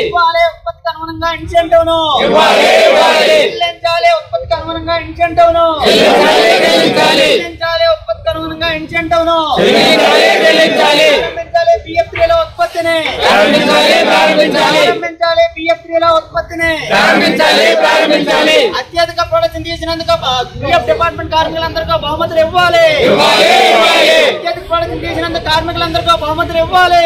ఇవ్వాలి ఉత్పత్తికి అనుగుణంగా ఇన్సెంటివ్ ను చెల్లించాలి ఉత్పత్తికి అనుగుణంగా ఇన్సెంటివ్ ను చెల్లించాలి ఉత్పత్తికి అనుగుణంగా ఇన్సెంటివ్ ను ప్రారంభించాలి బిఎఫ్ త్రీల ఉత్పత్తిని ప్రారంభించాలి బిఎఫ్ త్రీల ఉత్పత్తిని అత్యధిక ప్రొడక్షన్ తీసినందుకు బిఎఫ్ డిపార్ట్మెంట్ కార్మికులందరికీ బహుమతులు ఇవ్వాలి అత్యధిక ప్రొడక్షన్ తీసినందుకు కార్మికులందరికీ బహుమతులు ఇవ్వాలి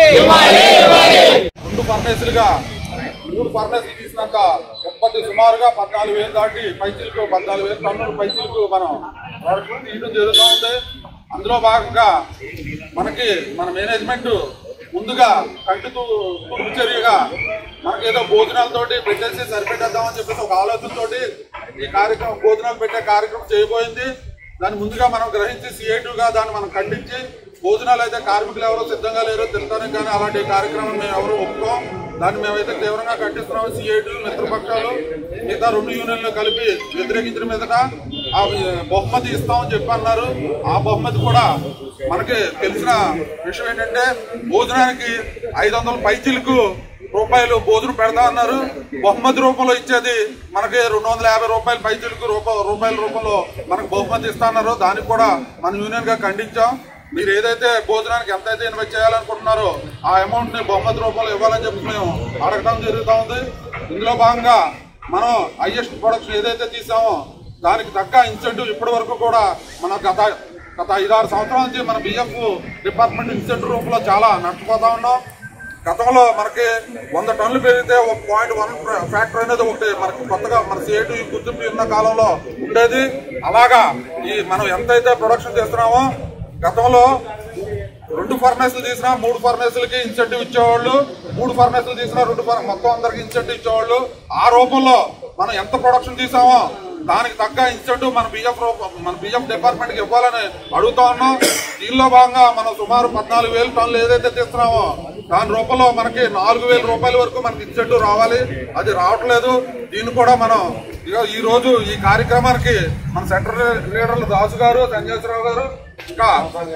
రెండు ఫర్నేసులుగా మూడు ఫర్నేసులు తీసినాక ఉత్పత్తి సుమారుగా పద్నాలుగు వేలు దాటి పైచీలకు పద్నాలుగు వేలు టన్నుల పైచీలకు మనం ప్రోడక్ట్ తీయడం జరుగుతూ ఉంది అందులో భాగంగా మనకి మన మేనేజ్మెంట్ ముందుగా కంటితో తూర్పు చర్యగా మనకేదో భోజనాలతోటి పెట్టేసి సరిపెట్టేద్దామని చెప్పేసి ఒక ఆలోచనతోటి ఈ కార్యక్రమం భోజనాలు పెట్టే కార్యక్రమం చేయబోయింది దాన్ని ముందుగా మనం గ్రహించి సిఐటిగా దాన్ని మనం ఖండించి భోజనాలు అయితే కార్మికులు ఎవరో సిద్ధంగా లేరో తినడానికి కానీ అలాంటి కార్యక్రమం మేము ఎవరు ఒప్పుకోం దాన్ని మేమైతే తీవ్రంగా ఖండిస్తున్నాం సిఐటి మిత్రపక్షాలు మిగతా రెండు యూనియన్లు కలిపి వ్యతిరేకించిన మీదట ఆ బహుమతి ఇస్తామని చెప్పి అన్నారు ఆ బహుమతి కూడా మనకి తెలిసిన విషయం ఏంటంటే భోజనానికి ఐదు వందల పైచీలకు రూపాయలు భోజనం పెడతా అన్నారు బహుమతి రూపంలో ఇచ్చేది మనకి రెండు వందల యాభై రూపాయల పైచీలకు రూప రూపాయల రూపంలో మనకు బహుమతి ఇస్తా అన్నారు దానికి కూడా మన యూనియన్ గా ఖండించాం మీరు ఏదైతే భోజనానికి ఎంత అయితే ఇన్వెస్ట్ చేయాలనుకుంటున్నారో ఆ అమౌంట్ ని బహుమతి రూపంలో ఇవ్వాలని చెప్పి మేము అడగడం జరుగుతూ ఉంది ఇందులో భాగంగా మనం హైయెస్ట్ ప్రొడక్షన్ ఏదైతే తీసామో దానికి తగ్గ ఇన్సెంటివ్ ఇప్పటి వరకు కూడా మన గత గత ఐదారు సంవత్సరాల నుంచి మన బిఎఫ్ డిపార్ట్మెంట్ ఇన్సెంటివ్ రూపంలో చాలా నష్టపోతా ఉన్నాం గతంలో మనకి వంద టన్నులు పెరిగితే ఒక పాయింట్ వన్ ఫ్యాక్టర్ అనేది ఒకటి మనకి కొత్తగా మన సిఐటి గుర్తింపు ఉన్న కాలంలో ఉండేది అలాగా ఈ మనం ఎంతైతే ప్రొడక్షన్ చేస్తున్నామో గతంలో రెండు ఫర్నేసులు తీసినా మూడు ఫర్నేసులకి ఇన్సెంటివ్ ఇచ్చేవాళ్ళు మూడు ఫర్నేసులు తీసినా రెండు ఫర్- మొత్తం అందరికి ఇన్సెంటివ్ ఇచ్చేవాళ్ళు ఆ రూపంలో మనం ఎంత ప్రొడక్షన్ తీసామో దానికి తగ్గ ఇన్సెంటివ్ మన బిఎఫ్ మన బిఎఫ్ డిపార్ట్మెంట్ కి ఇవ్వాలని అడుగుతా ఉన్నాం దీనిలో భాగంగా మనం సుమారు పద్నాలుగు వేలు టన్నులు ఏదైతే తీస్తున్నామో దాని రూపంలో మనకి నాలుగు వేల రూపాయల వరకు మనకి ఇన్సెంటివ్ రావాలి అది రావట్లేదు దీన్ని కూడా మనం ఇగో ఈ రోజు ఈ కార్యక్రమానికి మన సెంటర్ లీడర్లు దాసు గారు సంజయరావు గారు ఇంకా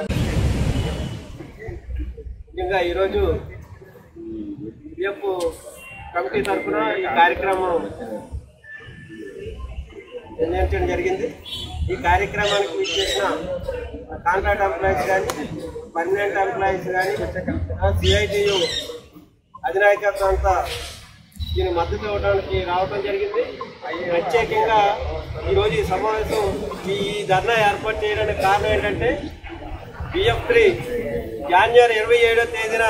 ముఖ్యంగా ఈరోజు పిఎఫ్ కమిటీ తరఫున ఈ కార్యక్రమం నిర్ణయించడం జరిగింది ఈ కార్యక్రమానికి ఇచ్చేసిన కాంట్రాక్ట్ ఎంప్లాయీస్ కానీ పర్మనెంట్ ఎంప్లాయీస్ కానీ సిఐటియు అధినాయకత్వం అంతా దీని మద్దతు ఇవ్వడానికి రావడం జరిగింది ప్రత్యేకంగా ఈరోజు ఈ సమావేశం ఈ ధర్నా ఏర్పాటు చేయడానికి కారణం ఏంటంటే బిఎఫ్ త్రీ జాన్వరి ఇరవై ఏడో తేదీన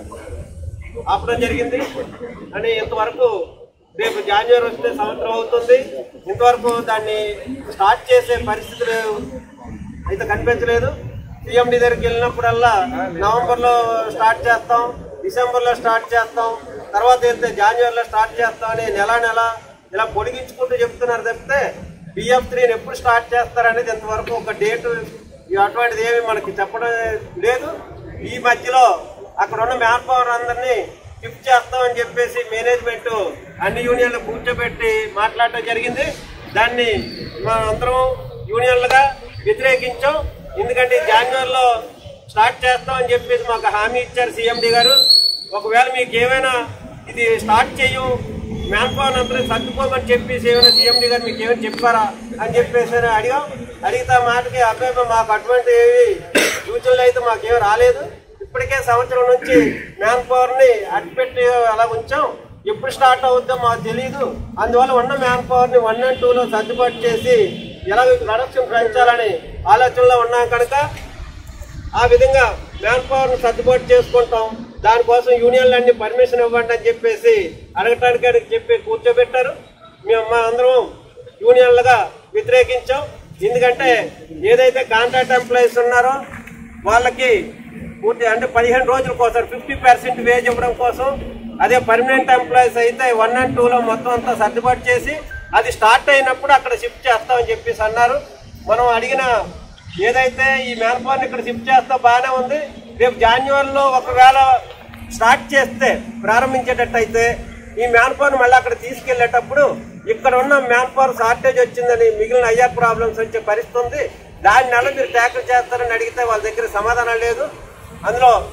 ఆపడం జరిగింది అని ఇంతవరకు రేపు జాన్వరి వస్తే సంవత్సరం అవుతుంది ఇంతవరకు దాన్ని స్టార్ట్ చేసే పరిస్థితులు అయితే కనిపించలేదు సిఎండి దగ్గరికి వెళ్ళినప్పుడల్లా నవంబర్లో స్టార్ట్ చేస్తాం డిసెంబర్లో స్టార్ట్ చేస్తాం తర్వాత వెళ్తే జాన్వరిలో స్టార్ట్ చేస్తాం అని నెల నెల ఇలా పొడిగించుకుంటూ చెప్తున్నారు తప్పితే బిఎఫ్ త్రీని ఎప్పుడు స్టార్ట్ చేస్తారనేది ఇంతవరకు ఒక డేట్ అటువంటిది ఏమి మనకి చెప్పడం లేదు ఈ మధ్యలో అక్కడ ఉన్న మ్యాన్ పవర్ అందరినీ షిఫ్ట్ చేస్తామని చెప్పేసి మేనేజ్మెంట్ అన్ని యూనియన్లు కూర్చోబెట్టి మాట్లాడటం జరిగింది దాన్ని మనం అందరం యూనియన్లుగా వ్యతిరేకించాం ఎందుకంటే జనవరిలో స్టార్ట్ చేస్తామని చెప్పేసి మాకు హామీ ఇచ్చారు సీఎండి గారు ఒకవేళ మీకు ఏమైనా ఇది స్టార్ట్ చేయం మ్యాన్ పవర్ అందరూ సర్దుకోమని చెప్పేసి ఏమైనా సీఎండి గారు మీకు ఏమైనా చెప్పారా అని చెప్పేసి అని అడిగాం అడిగితే ఆ మాటకి అబ్బాయి మాకు అటువంటి ఏవి సూచనలు అయితే మాకేం రాలేదు ఇప్పటికే సంవత్సరం నుంచి మ్యాన్ పవర్ ని అడ్డుపెట్టి అలా ఉంచాం ఎప్పుడు స్టార్ట్ అవుద్దో మాకు తెలియదు అందువల్ల ఉన్న మ్యాన్ పవర్ ని వన్ అండ్ టూ లో సర్దుబాటు చేసి ఎలా ప్రొడక్షన్ పెంచాలని ఆలోచనలో ఉన్నాం కనుక ఆ విధంగా మ్యాన్ పవర్ ను సర్దుబాటు చేసుకుంటాం దానికోసం యూనియన్లు అన్ని పర్మిషన్ ఇవ్వండి అని చెప్పేసి అడగటానికి అని చెప్పి కూర్చోబెట్టారు మేము మా అందరం యూనియన్లుగా వ్యతిరేకించాం ఎందుకంటే ఏదైతే కాంట్రాక్ట్ ఎంప్లాయీస్ ఉన్నారో వాళ్ళకి పూర్తి అంటే పదిహేను రోజుల కోసం ఫిఫ్టీ పర్సెంట్ వేజ్ ఇవ్వడం కోసం అదే పర్మనెంట్ ఎంప్లాయీస్ అయితే వన్ అండ్ టూలో మొత్తం అంతా సర్దుబాటు చేసి అది స్టార్ట్ అయినప్పుడు అక్కడ షిఫ్ట్ చేస్తామని చెప్పేసి అన్నారు మనం అడిగిన ఏదైతే ఈ మ్యాన్ పవర్ని ఇక్కడ షిఫ్ట్ చేస్తా బాగానే ఉంది రేపు జాన్యువరిలో ఒకవేళ స్టార్ట్ చేస్తే ప్రారంభించేటట్టయితే ఈ మ్యాన్ పవర్ మళ్ళీ అక్కడ తీసుకెళ్లేటప్పుడు ఇక్కడ ఉన్న మ్యాన్ పవర్ షార్టేజ్ వచ్చిందని మిగిలిన ఐఆర్ ప్రాబ్లమ్స్ వచ్చే పరిస్థితి ఉంది దాని నెల మీరు ట్యాకిల్ చేస్తారని అడిగితే వాళ్ళ దగ్గర సమాధానం లేదు అందులో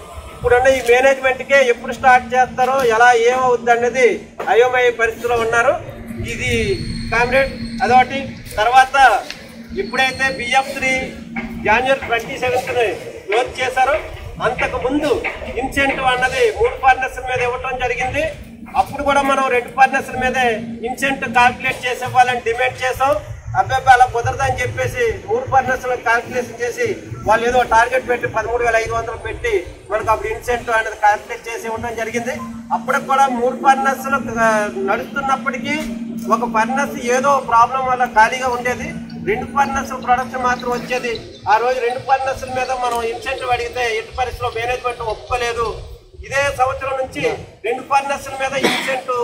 ఇప్పుడున్న ఈ మేనేజ్మెంట్కే ఎప్పుడు స్టార్ట్ చేస్తారో ఎలా ఏమవుద్ది అనేది అయోమయ పరిస్థితిలో ఉన్నారు ఇది కామ్రేడ్ అదొకటి తర్వాత ఇప్పుడైతే BF three January twenty seventh close చేశారో అంతకు ముందు ఇన్సెంటివ్ అన్నది మూడు ఫర్నెస్ మీద ఇవ్వటం జరిగింది అప్పుడు కూడా మనం రెండు ఫర్నెస్ మీదే ఇన్సెంటివ్ కాల్కులేట్ చేసి ఇవ్వాలని డిమాండ్ చేసాం అబ్బాయి అలా కుదరదని చెప్పేసి మూడు ఫర్నెస్ కాల్కులేషన్ చేసి వాళ్ళు ఏదో టార్గెట్ పెట్టి పదమూడు వేల ఐదు వందలు పెట్టి మనకు అప్పుడు ఇన్సెంటివ్ అనేది కాల్కులేట్ చేసి ఇవ్వడం జరిగింది అప్పటికి కూడా మూడు ఫర్నెస్ నడుస్తున్నప్పటికీ ఒక ఫర్నెస్ ఏదో ప్రాబ్లం వల్ల ఖాళీగా ఉండేది రెండు ఫర్నెస్ ప్రొడక్షన్ మాత్రం వచ్చేది ఆ రోజు రెండు ఫర్నెస్ మీద మనం ఇన్సెంటివ్ అడిగితే ఎట్టి పరిస్థితిలో మేనేజ్మెంట్ ఒప్పుకోలేదు ఇదే సంవత్సరం నుంచి రెండు ఫర్నెస్ మీద ఇన్సెంటివ్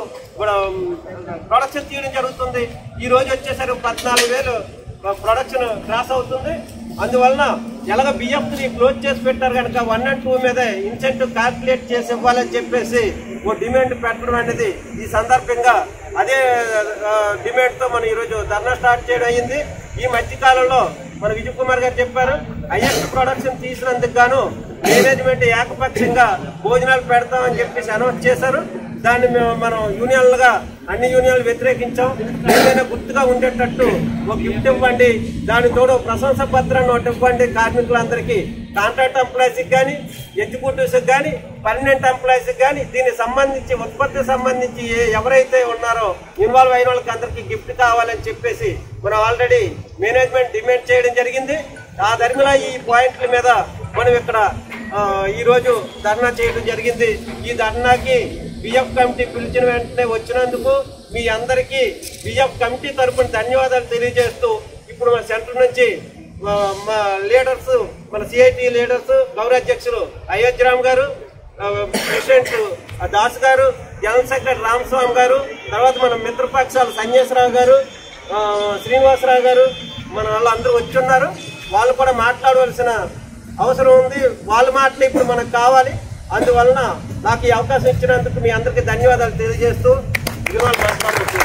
ప్రొడక్షన్ తీయడం జరుగుతుంది ఈ రోజు వచ్చేసరికి పద్నాలుగు వేలు ప్రొడక్షన్ క్రాస్ అవుతుంది అందువలన ఎలాగ బిఎఫ్ త్రీ క్లోజ్ చేసి పెట్టారు కనుక వన్ అండ్ టూ మీద ఇన్సెంటివ్ క్యాల్కులేట్ చేసి ఇవ్వాలని చెప్పేసి ఓ డిమాండ్ పెట్టడం అనేది ఈ సందర్భంగా అదే డిమాండ్ తో మనం ఈరోజు ధర్నా స్టార్ట్ చేయడం అయ్యింది ఈ మధ్య కాలంలో మన విజయ్ కుమార్ గారు చెప్పారు హైయెస్ట్ ప్రొడక్షన్ తీసినందుకు గాను మేనేజ్మెంట్ ఏకపక్షంగా భోజనాలు పెడతామని చెప్పేసి అనౌన్స్ చేశారు దాన్ని మేము మనం యూనియన్లుగా అన్ని యూనియన్లు వ్యతిరేకించాం ఏదైనా గుర్తుగా ఉండేటట్టు ఒక గిఫ్ట్ ఇవ్వండి దాని తోడు ప్రశంస పత్రాన్ని ఒకటి ఇవ్వండి కార్మికులందరికీ కాంట్రాక్ట్ ఎంప్లాయీస్కి కానీ ఎగ్జిక్యూటివ్స్కి కానీ పర్మనెంట్ ఎంప్లాయీస్కి కానీ దీనికి సంబంధించి ఉత్పత్తి సంబంధించి ఏ- ఎవరైతే ఉన్నారో ఇన్వాల్వ్ అయిన వాళ్ళకి అందరికీ గిఫ్ట్ కావాలని చెప్పేసి మనం ఆల్రెడీ మేనేజ్మెంట్ డిమాండ్ చేయడం జరిగింది ఆ ధర్మిలా ఈ పాయింట్ల మీద మనం ఇక్కడ ఆ, ఈ రోజు ధర్నా చేయడం జరిగింది ఈ ధర్నాకి బిఎఫ్ కమిటీ పిలిచిన వెంటనే వచ్చినందుకు మీ అందరికీ బిఎఫ్ కమిటీ తరపున ధన్యవాదాలు తెలియజేస్తూ ఇప్పుడు మన సెంటర్ నుంచి ఆ, మా లీడర్స్ మన సిఐటి లీడర్స్ గౌరవాధ్యక్షులు అయోధ్యరామ్ గారు ఆ, ప్రెసిడెంట్ ఆ, దాస్ గారు జనరల్ సెక్రటరీ రామస్వామి గారు తర్వాత మన మిత్రపక్షాలు సన్యాసరావు గారు ఆ, శ్రీనివాసరావు గారు మన వాళ్ళందరూ వచ్చి ఉన్నారు వాళ్ళు కూడా మాట్లాడవలసిన అవసరం ఉంది వాళ్ళ మాటలు ఇప్పుడు మనకు కావాలి అందువలన నాకు ఈ అవకాశం ఇచ్చినందుకు మీ అందరికీ ధన్యవాదాలు తెలియజేస్తూ ఇది వాళ్ళు మాట్లాడుతున్నారు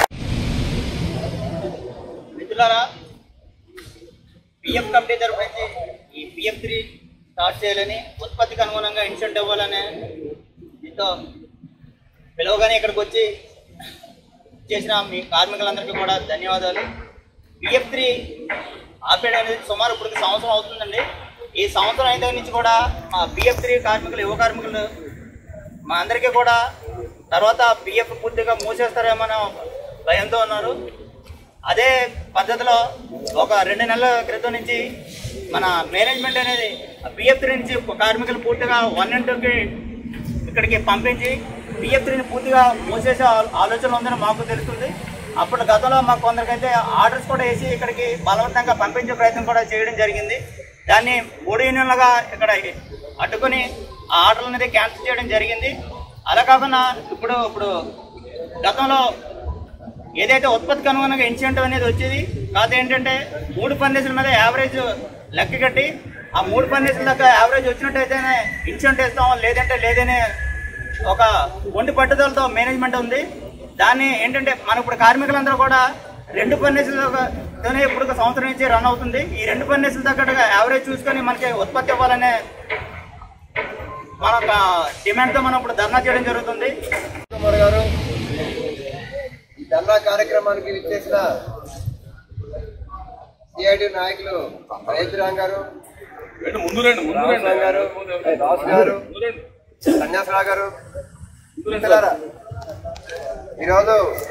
మిత్రులారా పిఎఫ్ కమిటీ తరపు నుంచి ఈ పిఎఫ్ త్రీ స్టార్ట్ చేయాలని ఉత్పత్తికి అనుగుణంగా ఇన్సెంట్ ఇవ్వాలని దీంతో పిలవగానే ఇక్కడికి వచ్చి చేసిన మీ కార్మికులందరికీ కూడా ధన్యవాదాలు పిఎఫ్ త్రీ ఆపేయడం అనేది సుమారు ఇప్పుడు సంవత్సరం అవుతుందండి ఈ సంవత్సరం అయిన దగ్గర నుంచి కూడా మా పిఎఫ్ త్రీ కార్మికులు యువ కార్మికులు మా అందరికీ కూడా తర్వాత పిఎఫ్ పూర్తిగా మూసేస్తారేమో భయంతో ఉన్నారు అదే పద్ధతిలో ఒక రెండు నెలల క్రితం నుంచి మన మేనేజ్మెంట్ అనేది పిఎఫ్ త్రీ నుంచి కార్మికులు పూర్తిగా వన్ అండ్ టూకి ఇక్కడికి పంపించి పిఎఫ్ త్రీని పూర్తిగా మూసేసే ఆ- ఆలోచన ఉందని మాకు తెలుస్తుంది అప్పుడు గతంలో మాకు కొందరికైతే ఆర్డర్స్ కూడా వేసి ఇక్కడికి బలవంతంగా పంపించే ప్రయత్నం కూడా చేయడం జరిగింది దాన్ని మూడు యూనియన్లుగా ఇక్కడ అడ్డుకొని ఆ ఆర్డర్ అనేది క్యాన్సిల్ చేయడం జరిగింది అలా కాకుండా ఇప్పుడు ఇప్పుడు గతంలో ఏదైతే ఉత్పత్తికి అనుగుణంగా ఇన్సెంటివ్ అనేది వచ్చేది కాదు ఏంటంటే మూడు ఫర్నేసుల మీద యావరేజ్ లెక్క కట్టి ఆ మూడు ఫర్నేసుల దాకా యావరేజ్ వచ్చినట్టయితేనే ఇన్సెంటివ్ ఇస్తాం లేదంటే లేదనే ఒక ఒంటి పట్టుదలతో మేనేజ్మెంట్ ఉంది దాన్ని ఏంటంటే మన ఇప్పుడు కార్మికులందరూ కూడా రెండు ఫర్నేసులతోనే ఇప్పుడు ఒక సంవత్సరం నుంచి రన్ అవుతుంది ఈ రెండు ఫర్నేసుల తగ్గట్టుగా యావరేజ్ చూసుకొని మనకి ఉత్పత్తి ఇవ్వాలనే మన ఒక డిమాండ్తో మనం ఇప్పుడు ధర్నా చేయడం జరుగుతుంది కుమార్ గారు ఈ ధర్నా కార్యక్రమానికి విచ్చేసిన సిఐటి నాయకులు రైతురామ్ గారు ముందు రండి ముందు రామస్వామి గారు దాస్ గారు సన్యాసరావు గారు మిత్రులారా, ఈరోజు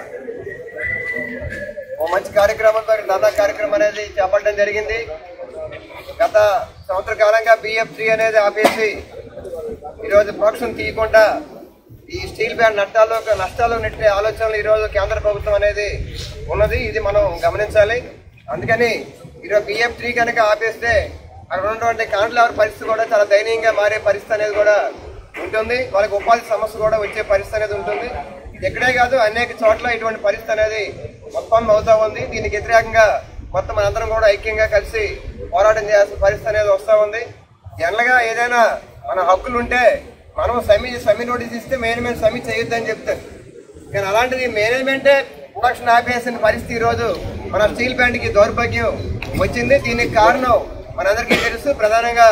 ఓ మంచి కార్యక్రమంతో ధర్నా కార్యక్రమం అనేది చేపట్టడం జరిగింది గత సంవత్సర కాలంగా బిఎఫ్ త్రీ అనేది ఆపేసి ఈరోజు ప్రొడక్షన్ తీయకుండా ఈ స్టీల్ ప్లాంట్ నష్టాల్లో నష్టాల్లో నెట్టే ఆలోచనలు ఈరోజు కేంద్ర ప్రభుత్వం అనేది ఉన్నది ఇది మనం గమనించాలి అందుకని ఈరోజు బిఎఫ్ త్రీ కనుక ఆపేస్తే అక్కడ ఉన్నటువంటి కాంట్లవర్ పరిస్థితి కూడా చాలా దయనీయంగా మారే పరిస్థితి అనేది కూడా ఉంటుంది వాళ్ళకి ఉపాధి సమస్య కూడా వచ్చే పరిస్థితి అనేది ఉంటుంది ఇక్కడే కాదు అనేక చోట్ల ఇటువంటి పరిస్థితి అనేది ఉత్పన్నం అవుతా ఉంది దీనికి వ్యతిరేకంగా మొత్తం మనందరం కూడా ఐక్యంగా కలిసి పోరాటం చేయాల్సిన పరిస్థితి అనేది వస్తూ ఉంది జనరల్గా ఏదైనా మన హక్కులు ఉంటే మనం సమ్మె సమ్మె నోటీస్ ఇస్తే మేనేజ్మెంట్ సమ్మె చేయొద్దని చెప్తారు కానీ అలాంటిది మేనేజ్మెంటే ప్రొడక్షన్ ఆపేసిన పరిస్థితి ఈరోజు మన స్టీల్ ప్లాంట్కి దౌర్భాగ్యం వచ్చింది దీనికి కారణం మనందరికీ తెలుసు ప్రధానంగా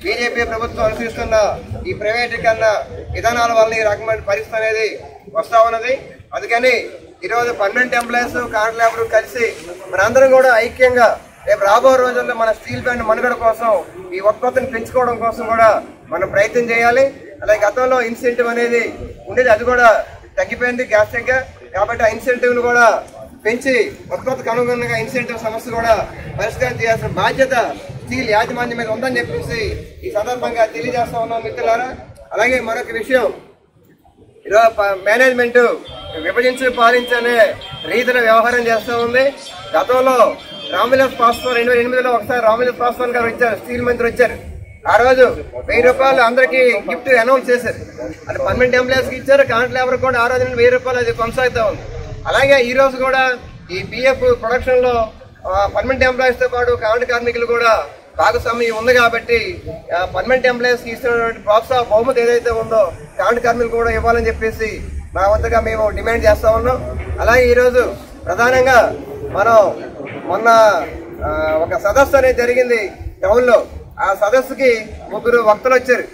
బీజేపీ ప్రభుత్వం అనుసరిస్తున్న ఈ ప్రైవేటీకరణ విధానాల వల్ల ఈ రకమైన పరిస్థితి అనేది వస్తా ఉన్నది అందుకని ఈరోజు పర్మనెంట్ ఎంప్లాయీస్ కాంట్రాక్ట్ లేబర్ కలిసి మనందరం కూడా ఐక్యంగా రేపు రాబో రోజుల్లో మన స్టీల్ ప్లాంట్ మనుగడ కోసం ఈ ఉత్పత్తిని పెంచుకోవడం కోసం కూడా మనం ప్రయత్నం చేయాలి అలాగే గతంలో ఇన్సెంటివ్ అనేది ఉండేది అది కూడా తగ్గిపోయింది గ్యాస్ దగ్గర కాబట్టి ఆ ఇన్సెంటివ్ను కూడా పెంచి ఉత్పత్తికి అనుగుణంగా ఇన్సెంటివ్ సమస్య కూడా పరిష్కారం చేయాల్సిన బాధ్యత స్టీల్ యాజమాన్యం మీద ఉందని చెప్పేసి ఈ సందర్భంగా తెలియజేస్తా ఉన్నాం మిత్రులారా అలాగే మరొక విషయం ఈరోజు ప- మేనేజ్మెంట్ విభజించి పాలించనే రీతిలో వ్యవహారం చేస్తూ ఉంది గతంలో రామవిలాస్ పాస్వాన్ రెండు వేల ఎనిమిదిలో ఒకసారి రామవిలాస్ పాస్వాన్ గారు వచ్చారు స్టీల్ మంత్రి వచ్చారు ఆ రోజు వెయ్యి రూపాయలు అందరికీ గిఫ్ట్ అనౌన్స్ చేశారు అది పర్మనెంట్ ఎంప్లాయీస్ కి ఇచ్చారు కాంట్రాక్ట్ లేబర్ కూడా ఆ రోజు నుండి వెయ్యి రూపాయలు అది కొనసాగుతూ ఉంది అలాగే ఈ రోజు కూడా ఈ పిఎఫ్ ప్రొడక్షన్ లో పర్మనెంట్ ఎంప్లాయీస్ తో పాటు కాంట్రాక్ట్ కార్మికులు కూడా భాగస్వామ్యం ఉంది కాబట్టి పర్మనెంట్ ఎంప్లాయీస్ కి ఇస్తున్నటువంటి ప్రోత్సాహ బహుమతి ఏదైతే ఉందో కాంట్రాక్ట్ కార్మికులు కూడా ఇవ్వాలని చెప్పేసి మా వంతుగా మేము డిమాండ్ చేస్తా ఉన్నాం అలాగే ఈరోజు ప్రధానంగా మనం మొన్న ఆ, ఒక సదస్సు అనేది జరిగింది టౌన్ లో ఆ సదస్సుకి ముగ్గురు వక్తలు వచ్చారు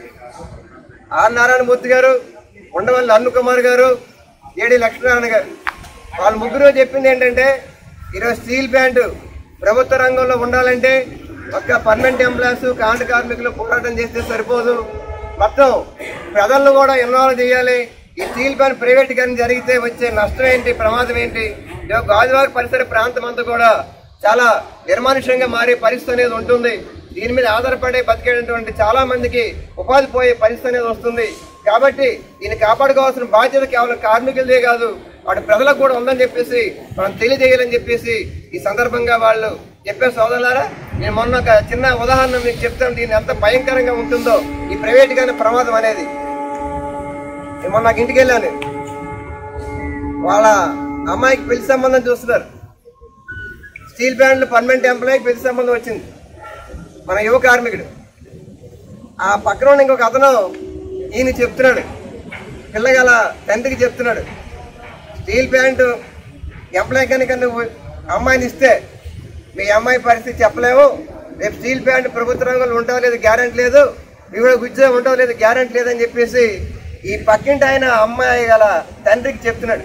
ఆర్ నారాయణమూర్తి గారు ఉండవల్లి అరుణ్ కుమార్ గారు ఏడి లక్ష్మీనారాయణ గారు వాళ్ళ ముగ్గురు చెప్పింది ఏంటంటే ఈరోజు స్టీల్ ప్లాంట్ ప్రభుత్వ రంగంలో ఉండాలంటే ఒక్క పర్మనెంట్ ఎంప్లాయీస్ కాంట కార్మికులు పోరాటం చేస్తే సరిపోదు మొత్తం ప్రజలను కూడా ఇన్వాల్వ్ చేయాలి ఈ స్టీల్ ప్లాంట్ ప్రైవేటీకరణ జరిగితే వచ్చే నష్టం ఏంటి ప్రమాదం ఏంటి ఇదిగో గాజువాక పరిసర ప్రాంతం అంతా కూడా చాలా నిర్మానుష్యంగా మారే పరిస్థితి అనేది ఉంటుంది దీని మీద ఆధారపడే బతికేటటువంటి చాలా మందికి ఉపాధి పోయే పరిస్థితి అనేది వస్తుంది కాబట్టి దీన్ని కాపాడుకోవాల్సిన బాధ్యత కేవలం కార్మికులదే కాదు వాటి ప్రజలకు కూడా ఉందని చెప్పేసి మనం తెలియజేయాలని చెప్పేసి ఈ సందర్భంగా వాళ్ళు చెప్పే సోదరులారా నేను మొన్న ఒక చిన్న ఉదాహరణ మీకు చెప్తాను దీన్ని ఎంత భయంకరంగా ఉంటుందో ఈ ప్రైవేట్ ప్రమాదం అనేది నేను మొన్న నాకు ఇంటికి వెళ్ళాను వాళ్ళ అమ్మాయికి పెళ్లి సంబంధం చూస్తున్నారు స్టీల్ ప్లాంట్ పర్మనెంట్ ఎంప్లాయీకి పెళ్లి సంబంధం వచ్చింది మన యువ కార్మికుడు ఆ పక్కన ఉన్న ఇంకొక అతను ఈయన చెప్తున్నాడు పిల్లగల తండ్రికి చెప్తున్నాడు స్టీల్ ప్లాంట్ ఎంప్లాయ్ కనుక నువ్వు అమ్మాయిని ఇస్తే మీ అమ్మాయి పరిస్థితి చెప్పలేము రేపు స్టీల్ ప్లాంట్ ప్రభుత్వ రంగంలో ఉంటావు లేదు గ్యారెంటీ లేదు వివిధ ఉద్యోగం ఉంటావు లేదు గ్యారెంటీ లేదని చెప్పేసి ఈ పక్కింటి ఆయన అమ్మాయి గల తండ్రికి చెప్తున్నాడు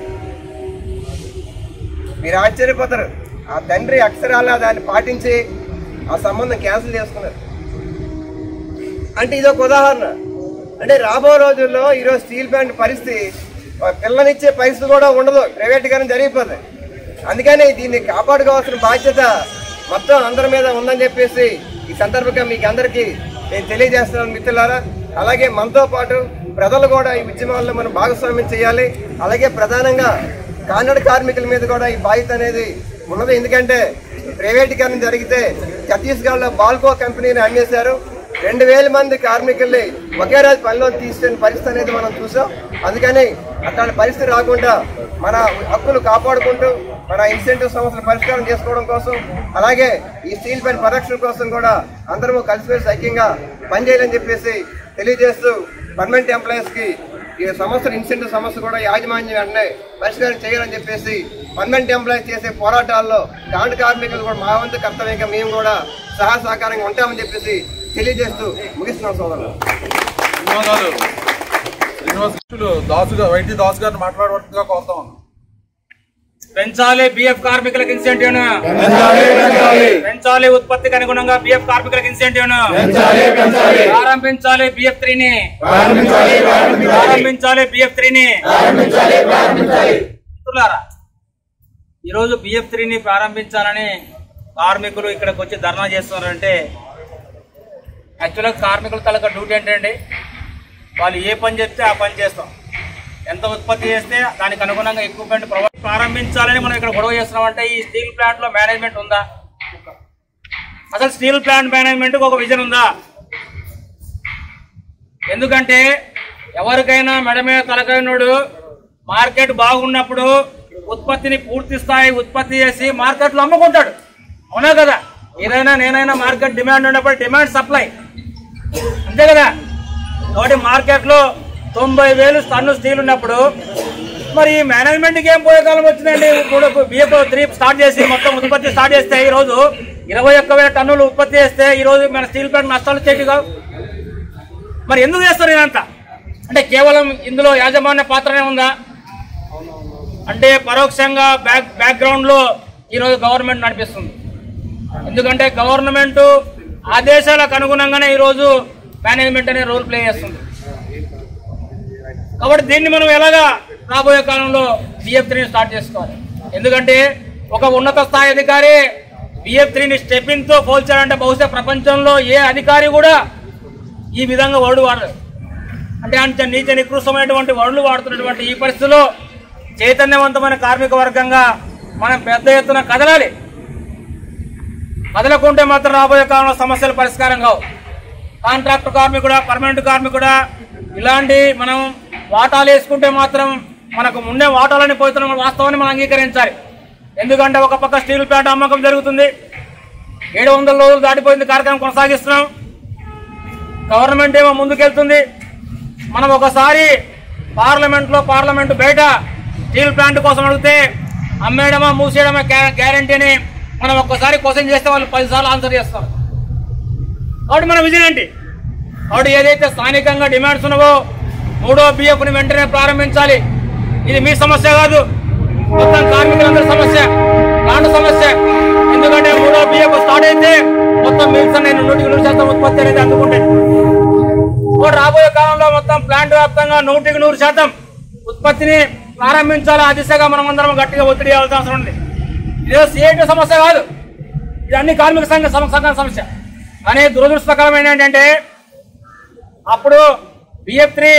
మీరు ఆశ్చర్యపోతారు ఆ తండ్రి అక్షరాల దాన్ని పాటించి ఆ సంబంధం క్యాన్సిల్ చేసుకున్నారు అంటే ఇదొక ఉదాహరణ అంటే రాబో రోజుల్లో ఈరోజు స్టీల్ ప్లాంట్ పరిస్థితి ఆ పిల్లనిచ్చే పరిస్థితి కూడా ఉండదు ప్రైవేటీకరణ జరిగిపోతుంది అందుకని దీన్ని కాపాడుకోవాల్సిన బాధ్యత మొత్తం అందరి మీద ఉందని చెప్పేసి ఈ సందర్భంగా మీకు అందరికీ నేను తెలియజేస్తున్నాను మిత్రులారా అలాగే మనతో పాటు ప్రజలు కూడా ఈ ఉద్యమాల్లో మనం భాగస్వామ్యం చేయాలి అలాగే ప్రధానంగా కాన్నడ కార్మికుల మీద కూడా ఈ బాధ్యత అనేది ఉన్నది ఎందుకంటే ప్రైవేటీకరణ జరిగితే ఛత్తీస్గఢ్లో బాల్కో కంపెనీని అమ్మేశారు రెండు వేల మంది కార్మికుల్ని ఒకే రోజు పనిలో తీసుకునే పరిస్థితి అనేది మనం చూసాం అందుకని అట్లాంటి పరిస్థితి రాకుండా మన హక్కులు కాపాడుకుంటూ మన ఇన్సెంటివ్ సమస్యలు పరిష్కారం చేసుకోవడం కోసం అలాగే ఈ స్టీల్ ప్లాంట్ పరిరక్షణ కోసం కూడా అందరము కలిసిమెలిసి ఐక్యంగా పనిచేయాలని చెప్పేసి తెలియజేస్తూ పర్మనెంట్ ఎంప్లాయీస్ కి ఈ సమస్యలు ఇన్సెంటివ్ సమస్య కూడా యాజమాన్యం వెంటనే పరిష్కారం చేయాలని చెప్పేసి పర్మనెంట్ ఎంప్లాయీస్ చేసే పోరాటాల్లో కాండ కార్మికులు కూడా మా వంతు కర్తవ్యంగా మేము కూడా సహా సహకారంగా ఉంటామని చెప్పేసి తెలియజేస్తూ ముగిస్తున్నాం సోదరులు ధన్యవాదాలు యూనివర్సిటీలు దాసు గారు వైద్య దాసు గారిని మాట్లాడవలసిందిగా కోరుతా ఉన్నాం పెంచాలి బిఎఫ్ కార్మికులకు ఇన్సెంటివ్ పెంచాలి ఉత్పత్తికి అనుగుణంగా బిఎఫ్ కార్మికులకు ఇన్సెంటివ్ ప్రారంభించాలి బిఎఫ్ త్రీని ప్రారంభించాలి బిఎఫ్ త్రీని మిత్రులారా ఈరోజు బిఎఫ్ త్రీని ప్రారంభించాలని కార్మికులు ఇక్కడికి వచ్చి ధర్నా చేస్తున్నారంటే యాక్చువల్గా కార్మికుల తలక డ్యూటీ ఏంటండి వాళ్ళు ఏ పని చెప్తే ఆ పని చేస్తాం ఎంత ఉత్పత్తి చేస్తే దానికి అనుగుణంగా ఎక్విప్మెంట్ ప్రొవైడ్ ప్రారంభించాలని మనం ఇక్కడ గొడవ చేస్తున్నామంటే ఈ స్టీల్ ప్లాంట్ లో మేనేజ్మెంట్ ఉందా అసలు స్టీల్ ప్లాంట్ మేనేజ్మెంట్ ఒక విజన్ ఉందా ఎందుకంటే ఎవరికైనా మెడ మీద తలకైనడు మార్కెట్ బాగున్నప్పుడు ఉత్పత్తిని పూర్తి స్థాయి ఉత్పత్తి చేసి మార్కెట్లో అమ్ముకుంటాడు అవునా కదా ఏదైనా నేనైనా మార్కెట్ డిమాండ్ ఉన్నప్పుడు డిమాండ్ సప్లై అంతే కదా కాబట్టి మార్కెట్లో తొంభై వేలు టన్ను స్టీల్ ఉన్నప్పుడు మరి ఈ మేనేజ్మెంట్కి ఏం పోయే కాలం వచ్చిందండి ఇప్పుడు బిఎఫ్ త్రీ స్టార్ట్ చేసి మొత్తం ఉత్పత్తి స్టార్ట్ చేస్తే ఈ రోజు ఇరవై ఒక్క వేల టన్నులు ఉత్పత్తి చేస్తే ఈ రోజు మన స్టీల్ ప్లాంట్ నష్టాలు వచ్చేవి కావు మరి ఎందుకు చేస్తారు ఇదంతా అంటే కేవలం ఇందులో యాజమాన్య పాత్రనే ఉందా అంటే పరోక్షంగా బ్యాక్ బ్యాక్గ్రౌండ్ లో ఈరోజు గవర్నమెంట్ నడిపిస్తుంది ఎందుకంటే గవర్నమెంట్ ఆదేశాలకు అనుగుణంగానే ఈరోజు మేనేజ్మెంట్ అనే రోల్ ప్లే చేస్తుంది కాబట్టి దీన్ని మనం ఎలాగా రాబోయే కాలంలో బిఎఫ్ త్రీని స్టార్ట్ చేసుకోవాలి ఎందుకంటే ఒక ఉన్నత స్థాయి అధికారి బిఎఫ్ త్రీని స్టెప్పింగ్ తో పోల్చాడంటే బహుశా ప్రపంచంలో ఏ అధికారి కూడా ఈ విధంగా వర్డ్ వాడలేదు అంటే అంత నీచ నికృష్టమైనటువంటి వరులు వాడుతున్నటువంటి ఈ పరిస్థితిలో చైతన్యవంతమైన కార్మిక వర్గంగా మనం పెద్ద ఎత్తున కదలాలి కదలకుంటే మాత్రం రాబోయే కాలంలో సమస్యలు పరిష్కారం కావు కాంట్రాక్ట్ కార్మికుడా పర్మనెంట్ కార్మికుడా ఇలాంటి మనం వాటాలు వేసుకుంటే మాత్రం మనకు ముందే వాటాలని పోతున్న వాస్తవాన్ని మనం అంగీకరించాలి ఎందుకంటే ఒక పక్క స్టీల్ ప్లాంట్ అమ్మకం జరుగుతుంది ఏడు వందల రోజులు దాటిపోయింది కార్యక్రమం కొనసాగిస్తున్నాం గవర్నమెంట్ ఏమో ముందుకెళ్తుంది మనం ఒకసారి పార్లమెంట్ లో పార్లమెంట్ బయట స్టీల్ ప్లాంట్ కోసం అడిగితే అమ్మేయడమా మూసేయడమా గ్యారంటీ అని మనం ఒక్కసారి క్వశ్చన్ చేస్తే వాళ్ళు పదిసార్లు ఆన్సర్ చేస్తారు కాబట్టి మన విజన్ ఏంటి కాబట్టి ఏదైతే స్థానికంగా డిమాండ్స్ ఉన్నావో మూడో బిఎఫ్ని వెంటనే ప్రారంభించాలి ఇది మీ సమస్య కాదు మొత్తం కార్మికులందరి సమస్య నాన్న సమస్య ఎందుకంటే మూడో బిఎఫ్ స్టార్ట్ అయితే మొత్తం మిల్స్ నేను నూటికి నూరు శాతం ఉత్పత్తి అనేది అందుకుంటాయి ఇప్పుడు రాబోయే కాలంలో మొత్తం ప్లాంట్ వ్యాప్తంగా నూటికి నూరు శాతం ఉత్పత్తిని ప్రారంభించాలి ఆ దిశగా మనం అందరం గట్టిగా ఒత్తిడి చేయాల్సిన అవసరం ఉంది ఇదే సిఐటి సమస్య కాదు ఇది అన్ని కార్మిక సంఘ సమ- సంఘాల సమస్య కానీ దురదృష్టకరమైన ఏంటంటే అప్పుడు బిఎఫ్ త్రీ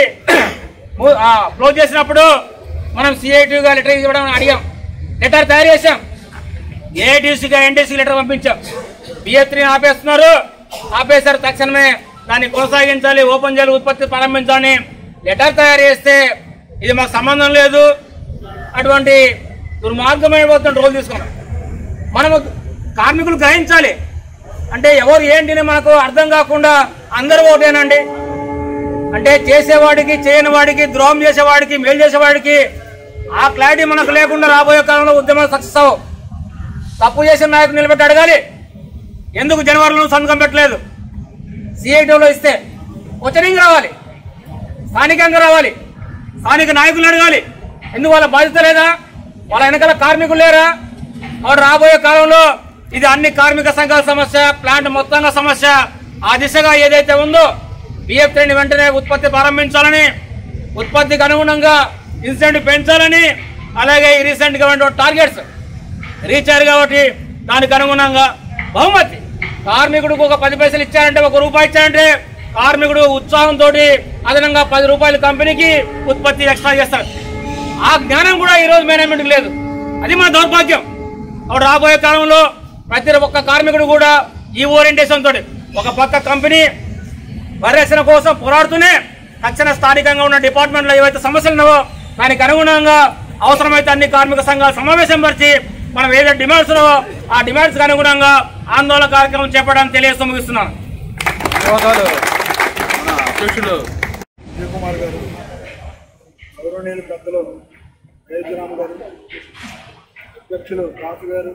క్లోజ్ చేసినప్పుడు మనం సిఐటిగా లెటర్ ఇవ్వడం అడిగాం లెటర్ తయారు చేశాం ఏఐటీసీగా ఎన్టీసీ లెటర్ పంపించాం బిఎఫ్ త్రీని ఆపేస్తున్నారు ఆపేశారు తక్షణమే దాన్ని కొనసాగించాలి ఓపెన్ చేయాలి ఉత్పత్తి ప్రారంభించాలని లెటర్ తయారు చేస్తే ఇది మాకు సంబంధం లేదు అటువంటి దుర్మార్గమైన రోల్ తీసుకున్నాం మనము కార్మికులు గ్రహించాలి అంటే ఎవరు ఏంటి అని మనకు అర్థం కాకుండా అందరూ ఒకటేనండి అంటే చేసేవాడికి చేయని వాడికి ద్రోహం చేసేవాడికి మేలు చేసేవాడికి ఆ క్లారిటీ మనకు లేకుండా రాబోయే కాలంలో ఉద్యమాలు సక్సెస్ అవ్వవు తప్పు చేసిన నాయకుడు నిలబెట్టి అడగాలి ఎందుకు జనవరిలో సంతకం పెట్టలేదు సిఐటీలో ఇస్తే ఉచ్చరింగ్ రావాలి స్థానికంగా రావాలి స్థానిక నాయకులు అడగాలి ఎందుకు వాళ్ళ బాధ్యత లేదా వాళ్ళ వెనకాల కార్మికులు లేరా వాడు రాబోయే కాలంలో ఇది అన్ని కార్మిక సంఘాల సమస్య ప్లాంట్ మొత్తంగా సమస్య ఆ దిశగా ఏదైతే ఉందో బిఎఫ్ త్రీని వెంటనే ఉత్పత్తి ప్రారంభించాలని ఉత్పత్తికి అనుగుణంగా ఇన్సెంటివ్ పెంచాలని అలాగే ఈ రీసెంట్ గా టార్గెట్స్ రీచ్ అయ్యారు కాబట్టి దానికి అనుగుణంగా బహుమతి కార్మికుడికి ఒక పది పైసలు ఇచ్చారంటే ఒక రూపాయి ఇచ్చారంటే కార్మికుడు ఉత్సాహంతో అదనంగా పది రూపాయలు కంపెనీకి ఉత్పత్తి ఎక్స్ట్రా చేస్తాడు ఆ జ్ఞానం కూడా ఈ రోజు మేనేజ్మెంట్ లేదు అది మన దౌర్భాగ్యం కాబట్టి రాబోయే కాలంలో ప్రతి ఒక్క కార్మికుడు కూడా ఈ ఓరియంటేషన్ తోటి ఒక పక్క కంపెనీ పరిరక్షణ కోసం పోరాడుతూనే తక్షణ స్థానికంగా ఉన్న డిపార్ట్మెంట్లో ఏవైతే సమస్యలు ఉన్నావో దానికి అనుగుణంగా అవసరమైతే అన్ని కార్మిక సంఘాలు సమావేశం పరిచి మనం ఏదైతే డిమాండ్స్ ఉన్నావో ఆ డిమాండ్స్ అనుగుణంగా ఆందోళన కార్యక్రమం చేపడానికి తెలియజేస్తూ ముగిస్తున్నాను ధన్యవాదాలు మన అధ్యక్షులు కుమార్ గారు గౌరవనీయులు పెద్దలు జయజరామ్ గారు అధ్యక్షులు రాజు గారు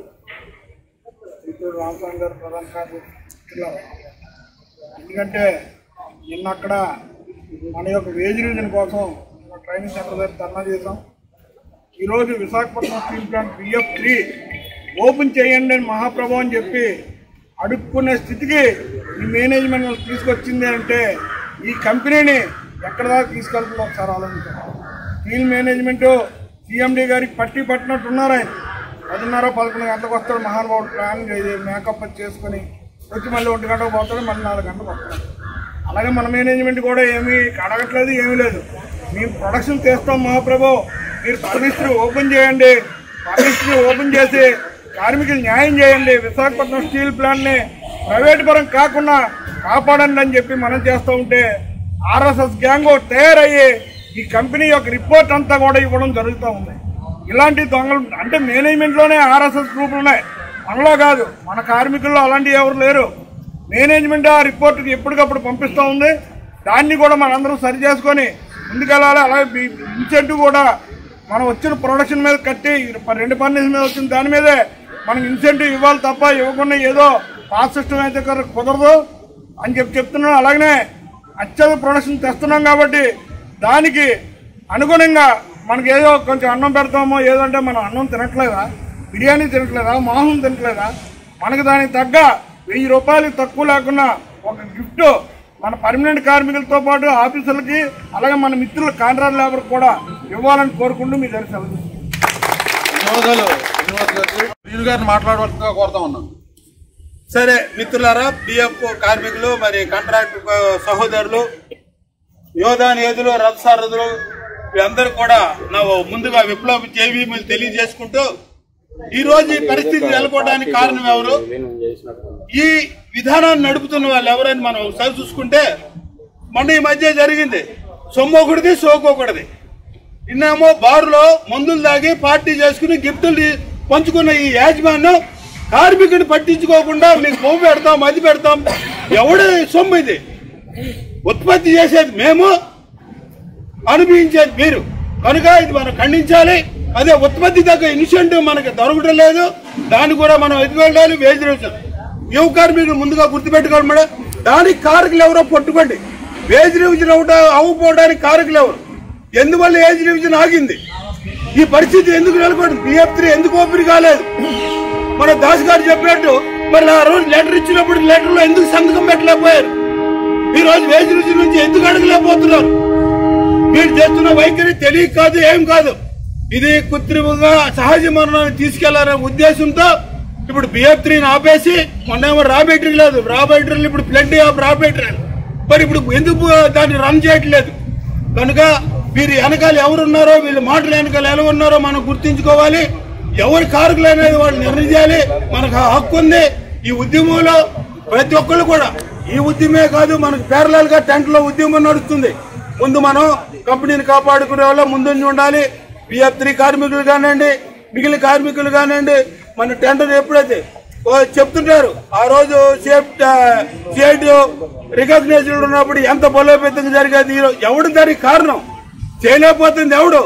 మిత్రుడు రామస్వామి గారు ప్రధాన కార్యదర్శి పిల్లలు. ఎందుకంటే నిన్న అక్కడ మన యొక్క వేజ్ రీజన్ కోసం మన ట్రైనింగ్ సెంటర్ దగ్గర ధర్నా చేసాం ఈరోజు Visakhapatnam steel plant BF three open చేయండి అని మహాప్రభు అని చెప్పి అడుక్కునే స్థితికి ఈ మేనేజ్మెంట్ తీసుకొచ్చింది అంటే ఈ కంపెనీని ఎక్కడ దాకా తీసుకెళ్తుందో ఒకసారి ఆలోచించాలి స్టీల్ మేనేజ్మెంట్ సిఎండి గారికి పట్టి పట్టినట్టు ఉన్నారు ఆయన పదిన్నర పదకొండు గంటలకు వస్తాడు మహానుభావుడు ప్లాన్ చేసి మేకప్ అది చేసుకొని వచ్చి మళ్ళీ ఒంటి గంటకు పోతాడు మళ్ళీ నాలుగు గంటలకు వస్తాడు అలాగే మన మేనేజ్మెంట్ కూడా ఏమీ అడగట్లేదు ఏమీ లేదు మేము ప్రొడక్షన్ చేస్తాం మహాప్రభు మీరు పర్మిస్ట్రీ ఓపెన్ చేయండి పర్మిస్ట్రీ ఓపెన్ చేసి కార్మికులు న్యాయం చేయండి విశాఖపట్నం స్టీల్ ప్లాంట్ని ప్రైవేట్ పరం కాకుండా కాపాడండి అని చెప్పి మనం చేస్తూ ఉంటే ఆర్ఎస్ఎస్ గ్యాంగ్ తయారయ్యి ఈ కంపెనీ యొక్క రిపోర్ట్ అంతా కూడా ఇవ్వడం జరుగుతూ ఉంది ఇలాంటి దొంగలు అంటే మేనేజ్మెంట్లోనే ఆర్ఎస్ఎస్ గ్రూపులు ఉన్నాయి మనలో కాదు మన కార్మికుల్లో అలాంటివి ఎవరు లేరు మేనేజ్మెంట్ ఆ రిపోర్ట్ ఎప్పటికప్పుడు పంపిస్తూ ఉంది దాన్ని కూడా మనందరం సరి చేసుకొని ముందుకెళ్ళాలి అలాగే ఇన్సెంటివ్ కూడా మనం వచ్చిన ప్రొడక్షన్ మీద కట్టి రెండు పర్నేస్ మీద వచ్చిన దాని మీదే మనకి ఇన్సెంటివ్ ఇవ్వాలి తప్ప ఇవ్వకుండా ఏదో పాస్ సిస్టమ్ అయితే కర- కుదరదు అని చెప్పి చెప్తున్నాను అలాగనే అత్యధిక ప్రొడక్షన్ తెస్తున్నాం కాబట్టి దానికి అనుగుణంగా మనకి ఏదో కొంచెం అన్నం పెడతామో ఏదో అంటే మనం అన్నం తినట్లేదా బిర్యానీ తినట్లేదా మాంసం తినట్లేదా మనకి దానికి తగ్గ వెయ్యి రూపాయలు తక్కువ లేకుండా ఒక గిఫ్ట్ మన పర్మనెంట్ కార్మికులతో పాటు ఆఫీసులకి అలాగే మన మిత్రుల కాంట్రాక్ట్ లేబర్ కూడా ఇవ్వాలని కోరుకుంటూ మీ దగ్గర సెలవు ధన్యవాదాలు శ్రీనివాస్ గారికి వీలు గారిని మాట్లాడవలసిందిగా కోరుతా ఉన్నాను సరే మిత్రులారా బిఎఫ్ కార్మికులు మరి కాంట్రాక్ట్ సహోదరులు యోధాన్ యోధులు రథసారథులు వీళ్ళందరూ కూడా నా ముందుగా విప్లవ జేవీములు తెలియజేసుకుంటూ ఈ రోజు ఈ పరిస్థితి నెలకొనడానికి కారణం ఎవరు ఈ విధానాన్ని నడుపుతున్న వాళ్ళు ఎవరని మనం ఒకసారి చూసుకుంటే మొన్న ఈ మధ్య జరిగింది సొమ్మొకటిది సోకొకటిది నిన్నేమో బారులో మందులు తాగి పార్టీ చేసుకుని గిఫ్టులు పంచుకున్న ఈ యాజమాన్యం కార్మికుని పట్టించుకోకుండా మీకు బొమ్మ పెడతాం అది పెడతాం ఎవడు సొమ్ము ఇది ఉత్పత్తి చేసేది మేము అనుభవించేది మీరు కనుక ఇది మనం ఖండించాలి అదే ఉత్పత్తి తగ్గ ఇన్సెంటివ్ మనకి దొరకడం లేదు దాన్ని కూడా మనం ఎదుగుదలాలి వేజ్ రివిజన్ యువ కార్మికులు ముందుగా గుర్తుపెట్టుకోవాలి మేడం దానికి కారకులు ఎవరో పట్టుకోండి వేజ్ రివిజన్ అవుట అవ్వకపోవడానికి కారకులు ఎవరు ఎందువల్ల ఏజ్ రివిజన్ ఆగింది ఈ పరిస్థితి ఎందుకు నెలకొంది బిఎఫ్ త్రీ ఎందుకు ఓపెన్ కాలేదు మన దాస్ గారు చెప్పినట్టు మరి ఆ రోజు లెటర్ ఇచ్చినప్పుడు లెటర్ లో ఎందుకు సంతకం పెట్టలేకపోయారు ఈ రోజు వేజ్ రివిజన్ నుంచి ఎందుకు అడగలేకపోతున్నారు మీరు చేస్తున్న వైఖరి తెలియక కాదు ఏం కాదు ఇది కృత్రిమంగా సహజ మరణాన్ని తీసుకెళ్లాలనే ఉద్దేశంతో ఇప్పుడు బిఎఫ్ త్రీని ఆపేసి మొన్నేమో రా బ్యాటరీ లేదు రా బ్యాటరీలు ఇప్పుడు ప్lenty ఆఫ్ రా బ్యాటరీ మరి ఇప్పుడు ఎందుకు దాన్ని రన్ చేయట్లేదు కనుక వీరి వెనకాల ఎవరున్నారో వీళ్ళ మాటలు వెనకాల ఎలా ఉన్నారో మనం గుర్తించుకోవాలి ఎవరు కారకులు అనేది వాళ్ళు నిర్ణయించాలి మనకు ఆ హక్కు ఉంది ఈ ఉద్యమంలో ప్రతి ఒక్కళ్ళు కూడా ఈ ఉద్యమే కాదు మనకు పేరలాల్ గా టెంట్ లో ఉద్యమం నడుస్తుంది ముందు మనం కంపెనీని కాపాడుకునే వాళ్ళ ముందుండి ఉండాలి బిఎఫ్ త్రీ కార్మికులు కానివ్వండి మిగిలిన కార్మికులు కానివ్వండి మన టెండర్ ఎప్పుడైతే ఓ చెప్తుంటారు ఆ రోజు సేఫ్ సేట్ రికగ్నైజ్డ్ ఉన్నప్పుడు ఎంత బలోపేతంగా జరిగేది ఈ రోజు ఎవడు దానికి కారణం చేయలేకపోతుంది ఎవడు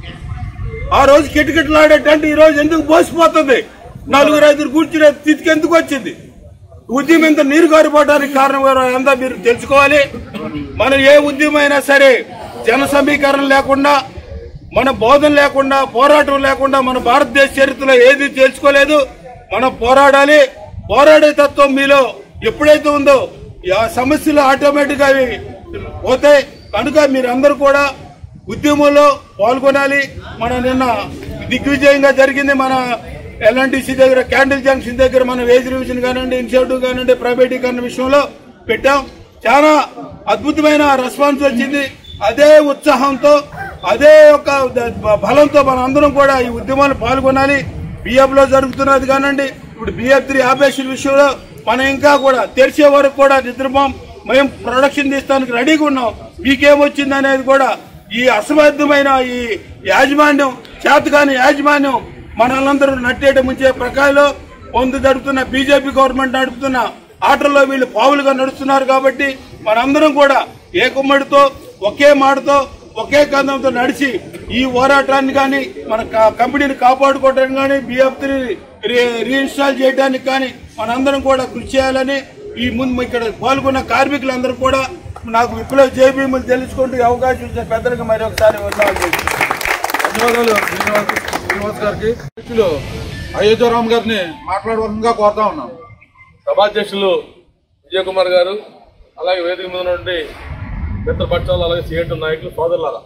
ఆ రోజు కిటకిటలాడే టెంట్ ఈ రోజు ఎందుకు పోసిపోతుంది నలుగురు ఐదుగురు కూర్చునే స్థితికి ఎందుకు వచ్చింది ఉద్యమం ఇంత నీరు కారిపోవడానికి కారణం ఎవరో అంతా మీరు తెలుసుకోవాలి మనం ఏ ఉద్యమం అయినా సరే జన సమీకరణ లేకుండా మన బోధన లేకుండా పోరాటం లేకుండా మన భారతదేశ చరిత్రలో ఏది తెలుసుకోలేదు మనం పోరాడాలి పోరాడే తత్వం మీలో ఎప్పుడైతే ఉందో ఆ సమస్యలు ఆటోమేటిక్ గా అవి పోతాయి కనుక మీరందరూ కూడా ఉద్యమంలో పాల్గొనాలి మన నిన్న దిగ్విజయంగా జరిగింది మన ఎల్ఎన్టీసీ దగ్గర క్యాండిల్ జంక్షన్ దగ్గర మన వేజ్ రివిజన్ కానివ్వండి ఇన్స్టిట్యూట్ కానివ్వండి ప్రైవేటీకరణ విషయంలో పెట్టాం చాలా అద్భుతమైన రెస్పాన్స్ వచ్చింది అదే ఉత్సాహంతో అదే ఒక ద- బలంతో మన అందరం కూడా ఈ ఉద్యమాలు పాల్గొనాలి బిఎఫ్ లో జరుగుతున్నది కానివ్వండి ఇప్పుడు బిఎఫ్ త్రీ ఆపరేషన్ విషయంలో మనం ఇంకా కూడా తెరిచే వరకు కూడా నిద్రపోం మేము ప్రొడక్షన్ తీస్తానికి రెడీగా ఉన్నాం మీకేమొచ్చింది అనేది కూడా ఈ అసమర్థమైన ఈ యాజమాన్యం చేతకాని యాజమాన్యం మనల్నందరూ నట్టేట ముంచే ప్రకారంలో పొందు జరుపుతున్న బీజేపీ గవర్నమెంట్ నడుపుతున్న ఆటల్లో వీళ్ళు పావులుగా నడుస్తున్నారు కాబట్టి మనందరం కూడా ఏ కుమ్మడితో ఒకే మాటతో ఒకే కందంతో నడిచి ఈ పోరాటాన్ని కానీ మన క- కంపెనీని కాపాడుకోవడానికి కానీ బిఎఫ్ త్రీ రీఇన్స్టాల్ చేయడానికి కానీ మనందరం కూడా కృషి చేయాలని ఈ ముందు ఇక్కడ పాల్గొన్న కార్మికులందరూ కూడా నాకు విప్లవ జేబీములు తెలుసుకుంటూ ఈ అవకాశం ఇచ్చే పెద్దలకు మరి ఒకసారి వందనాలు చేస్తున్నాను. ధన్యవాదాలు శ్రీనివాస్ శ్రీనివాస్ గారికి అధ్యక్షులు అయోధ్యరామ్ గారిని మాట్లాడవలసిందిగా కోరుతా ఉన్నాం సభాధ్యక్షులు విజయ్ కుమార్ గారు అలాగే వేదిక మీద నుండి మిత్రపక్షాలు అలాగే సిఐటి నాయకులు సోదరులారా